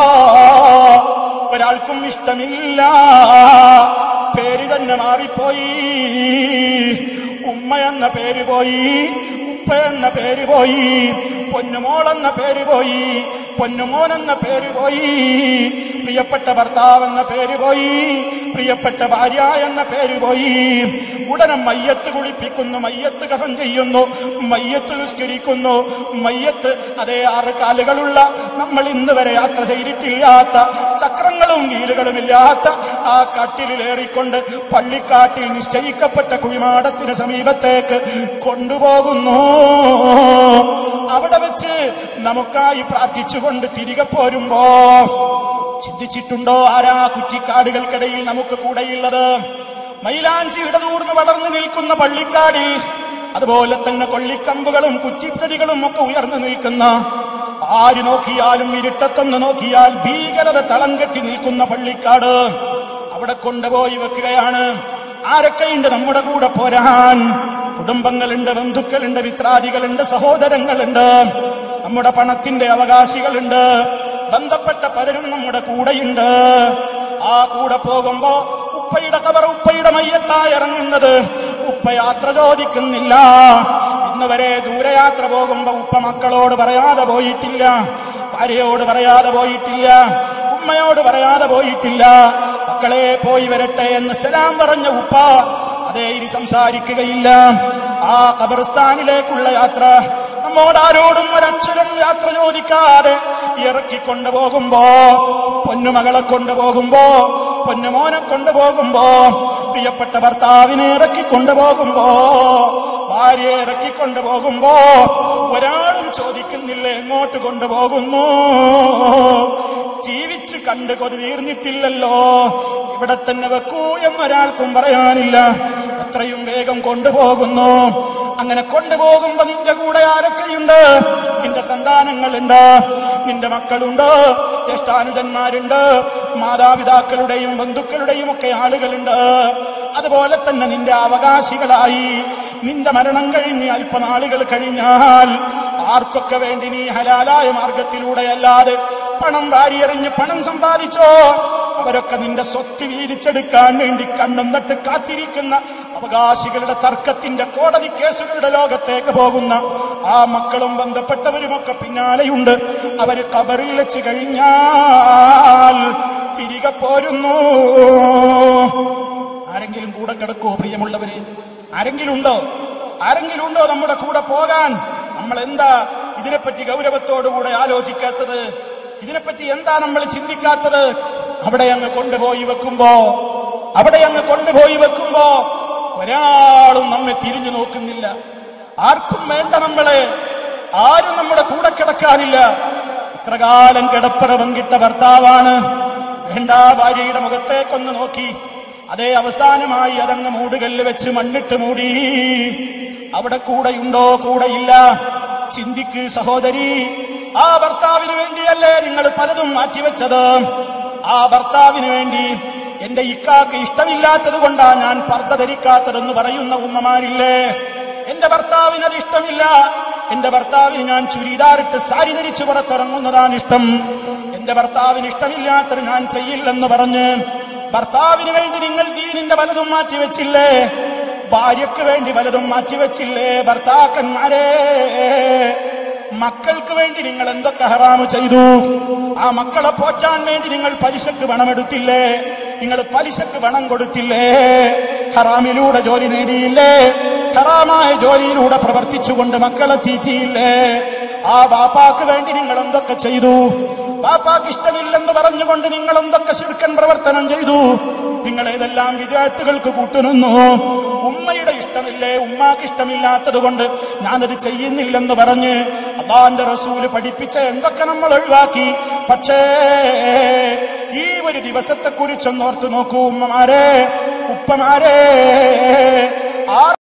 ഒരാൾക്കും ഇഷ്ടമില്ല പേര് തന്നെ മാറിപ്പോയി ഉമ്മ എന്ന പേര് പോയി ഉപ്പ എന്ന പേര് പോയി പൊന്നുമോൾ എന്ന പേര് പോയി പൊന്നുമോൻ എന്ന പേര് പോയി പ്രിയപ്പെട്ട ഭർത്താവ് എന്ന പേര് പോയി പ്രിയപ്പെട്ട ഭാര്യ എന്ന പേര് പോയി ഉടനെ മയ്യത്ത് കുളിപ്പിക്കുന്നു മയ്യത്ത് കഫൻ ചെയ്യുന്നു മയ്യത്ത് നിസ്കരിക്കുന്നു മയ്യത്ത് അതേ ആറ് കാലുകളുള്ള നമ്മൾ ഇന്ന് വരെ യാത്ര ചെയ്തിട്ടില്ലാത്ത ചക്രങ്ങളും വീലുകളും ഇല്ലാത്ത ആ കട്ടിലേറിക്കൊണ്ട് പള്ളിക്കാട്ടിൽ നിശ്ചയിക്കപ്പെട്ട കുഴിമാടത്തിന് സമീപത്തേക്ക് കൊണ്ടുപോകുന്നു അവിടെ വെച്ച് നമുക്കായി പ്രാർത്ഥിച്ചുകൊണ്ട് തിരികെ പോരുമ്പോ ചിന്തിച്ചിട്ടുണ്ടോ ആരാ കുറ്റിക്കാടുകൾക്കിടയിൽ നമുക്ക് കൂടെയുള്ളത് മൈലാഞ്ചി ഇടതൂർന്ന് വളർന്നു നിൽക്കുന്ന പള്ളിക്കാടിൽ അതുപോലെ തന്നെ കൊള്ളിക്കമ്പുകളും കുറ്റിത്തടികളും ഒക്കെ ഉയർന്നു നിൽക്കുന്ന ആര് നോക്കിയാലും ഇരുട്ടത്തൊന്ന് നോക്കിയാൽ ഭീകരത തളം കെട്ടി നിൽക്കുന്ന പള്ളിക്കാട് അവിടെ കൊണ്ടുപോയി വെക്കുകയാണ് ആരൊക്കെയുണ്ട് നമ്മുടെ കൂടെ പോരാൻ കുടുംബങ്ങളുണ്ട് ബന്ധുക്കളുണ്ട് മിത്രാദികളുണ്ട് സഹോദരങ്ങളുണ്ട് നമ്മുടെ പണത്തിന്റെ അവകാശികളുണ്ട് ബന്ധപ്പെട്ട പലരും നമ്മുടെ കൂടെയുണ്ട് ആ കൂടെ പോകുമ്പോ ഉപ്പയുടെ കവർ ഉപ്പയുടെ മയ്യത്തായി ഇറങ്ങുന്നത് ഉപ്പ യാത്ര ചോദിക്കുന്നില്ല ഇന്ന് വരെ ദൂരയാത്ര പോകുമ്പോ ഉപ്പ മക്കളോട് പറയാതെ പോയിട്ടില്ല ഭാര്യയോട് പറയാതെ പോയിട്ടില്ല ഉമ്മയോട് പറയാതെ പോയിട്ടില്ല മക്കളെ പോയി വരട്ടെ എന്ന് സലാം പറഞ്ഞ ഉപ്പ അതേ ഇനി സംസാരിക്കുകയില്ല ആ ഖബർസ്ഥാനിലേക്കുള്ള യാത്ര നമ്മോട് ആരോടും ഒരക്ഷരം യാത്ര ചോദിക്കാതെ ഇറക്കിക്കൊണ്ടു പോകുമ്പോ പൊന്നുമകളെ കൊണ്ടുപോകുമ്പോ പൊന്നുമോനെ കൊണ്ടുപോകുമ്പോ പ്രിയപ്പെട്ട ഭർത്താവിനെ ഇറക്കിക്കൊണ്ടുപോകുമ്പോ ഭാര്യയെ ഇറക്കിക്കൊണ്ടുപോകുമ്പോ ഒരാളും ചോദിക്കുന്നില്ല എങ്ങോട്ട് കൊണ്ടുപോകുന്നു ജീവിച്ച് കണ്ട് കൊതി തീർന്നിട്ടില്ലല്ലോ ഇവിടെ തന്നെ വെക്കൂ എന്നൊരാൾക്കും പറയാനില്ല എത്രയും വേഗം കൊണ്ടുപോകുന്നു അങ്ങനെ കൊണ്ടുപോകുമ്പോ നിന്റെ കൂടെ ആരൊക്കെയുണ്ട് നിന്റെ സന്താനങ്ങളുണ്ട് നിന്റെ മക്കളുണ്ട് ജ്യേഷ്ഠാനുജന്മാരുണ്ട് മാതാപിതാക്കളുടെയും ബന്ധുക്കളുടെയും ഒക്കെ ആളുകളുണ്ട് അതുപോലെ തന്നെ നിന്റെ അവകാശികളായി നിന്റെ മരണം കഴിഞ്ഞ് അല്പനാളുകൾ കഴിഞ്ഞാൽ ആർക്കൊക്കെ വേണ്ടി നീ ഹലാലായ മാർഗത്തിലൂടെ അല്ലാതെ പണം വാരിയെറിഞ്ഞ് പണം സമ്പാദിച്ചോ അവരൊക്കെ നിന്റെ സ്വത്ത് വീതിച്ചെടുക്കാൻ വേണ്ടി കണ്ണും നട്ട് കാത്തിരിക്കുന്ന അവകാശികളുടെ തർക്കത്തിന്റെ കോടതി കേസുകളുടെ ലോകത്തേക്ക് പോകുന്ന ആ മക്കളും ബന്ധപ്പെട്ടവരുമൊക്കെ പിന്നാലെയുണ്ട് അവര് കബറിൽ വെച്ച് കഴിഞ്ഞാൽ തിരികെ പോരുന്നു ആരെങ്കിലും കൂടെ കിടക്കുമോ പ്രിയമുള്ളവരെ ആരെങ്കിലും ഉണ്ടോ ആരെങ്കിലും ഉണ്ടോ നമ്മുടെ കൂടെ പോകാൻ നമ്മൾ എന്താ ഇതിനെപ്പറ്റി ഗൗരവത്തോടുകൂടെ ആലോചിക്കാത്തത് ഇതിനെപ്പറ്റി എന്താ നമ്മൾ ചിന്തിക്കാത്തത് അവിടെ അങ്ങ് കൊണ്ടുപോയി വെക്കുമ്പോ അവിടെ അങ്ങ് കൊണ്ടുപോയി വെക്കുമ്പോ ഒരാളും നമ്മെ തിരിഞ്ഞു നോക്കുന്നില്ല ആർക്കും വേണ്ട നമ്മളെ ആരും നമ്മുടെ കൂടെ കിടക്കാനില്ല ഇത്രകാലം കിടപ്പറ പങ്കിട്ട ഭർത്താവാണ് വേണ്ട ഭാര്യയുടെ മുഖത്തേക്കൊന്ന് നോക്കി അതേ അവസാനമായി അതങ്ങ് മൂടുകല്ല് വെച്ച് മണ്ണിട്ട് മൂടി അവിടെ കൂടെയുണ്ടോ കൂടെയില്ല ചിന്തിക്ക് സഹോദരി ആ ഭർത്താവിന് വേണ്ടിയല്ലേ നിങ്ങൾ പലതും മാറ്റിവെച്ചത് ആ ഭർത്താവിന് വേണ്ടി എന്റെ ഇക്കാക്ക് ഇഷ്ടമില്ലാത്തത് കൊണ്ടാ ഞാൻ പർദ്ദ ധരിക്കാത്തതെന്ന് പറയുന്ന ഉമ്മമാരില്ലേ എന്റെ ഭർത്താവിന് അത് ഇഷ്ടമില്ല എന്റെ ഭർത്താവിന് ഞാൻ ചുരിദാറിട്ട് സാരി ധരിച്ചു പുറത്തിറങ്ങുന്നതാണ് ഇഷ്ടം എന്റെ ഭർത്താവിന് ഇഷ്ടമില്ലാത്തത് ഞാൻ ചെയ്യില്ലെന്ന് പറഞ്ഞ് ഭർത്താവിന് വേണ്ടി നിങ്ങൾ ദീനിന്റെ പലതും മാറ്റിവെച്ചില്ലേ ഭാര്യയ്ക്ക് വേണ്ടി പലതും മാറ്റിവെച്ചില്ലേ ഭർത്താക്കന്മാരെ മക്കൾക്ക് വേണ്ടി നിങ്ങൾ എന്തൊക്കെ ഹറാമ് ചെയ്തു ആ മക്കളെ പോറ്റാൻ വേണ്ടി നിങ്ങൾ പലിശക്ക് പണമെടുത്തില്ലേ നിങ്ങൾ പലിശക്ക് പണം കൊടുത്തില്ലേ ഹറാമിലൂടെ ജോലി നേടിയില്ലേ ഹറാമായ ജോലിയിലൂടെ പ്രവർത്തിച്ചുകൊണ്ട് മക്കളെ തീറ്റിയില്ലേ ആ ബാപ്പാക്ക് വേണ്ടി നിങ്ങൾ എന്തൊക്കെ ചെയ്തു ബാപ്പാക്ക് ഇഷ്ടമില്ലെന്ന് പറഞ്ഞുകൊണ്ട് നിങ്ങൾ എന്തൊക്കെ ശിർക്കൻ പ്രവർത്തനം ചെയ്തു നിങ്ങൾ ഏതെല്ലാം വിദ്യാർത്ഥികൾക്ക് കൂട്ടുനിന്നു ഉമ്മയുടെ ഇഷ്ടമില്ല കണ്ടില്ലേ ഉമ്മാക്ക് ഇഷ്ടമില്ലാത്തത് കൊണ്ട് ഞാനത് ചെയ്യുന്നില്ലെന്ന് പറഞ്ഞ് അള്ളാന്റെ റസൂല് പഠിപ്പിച്ച എന്തൊക്കെ നമ്മൾ ഒഴിവാക്കി പക്ഷേ ഈ ഒരു ദിവസത്തെ കുറിച്ചൊന്നോർത്ത് നോക്കൂ ഉമ്മമാരെ ഉപ്പമാരെ ആ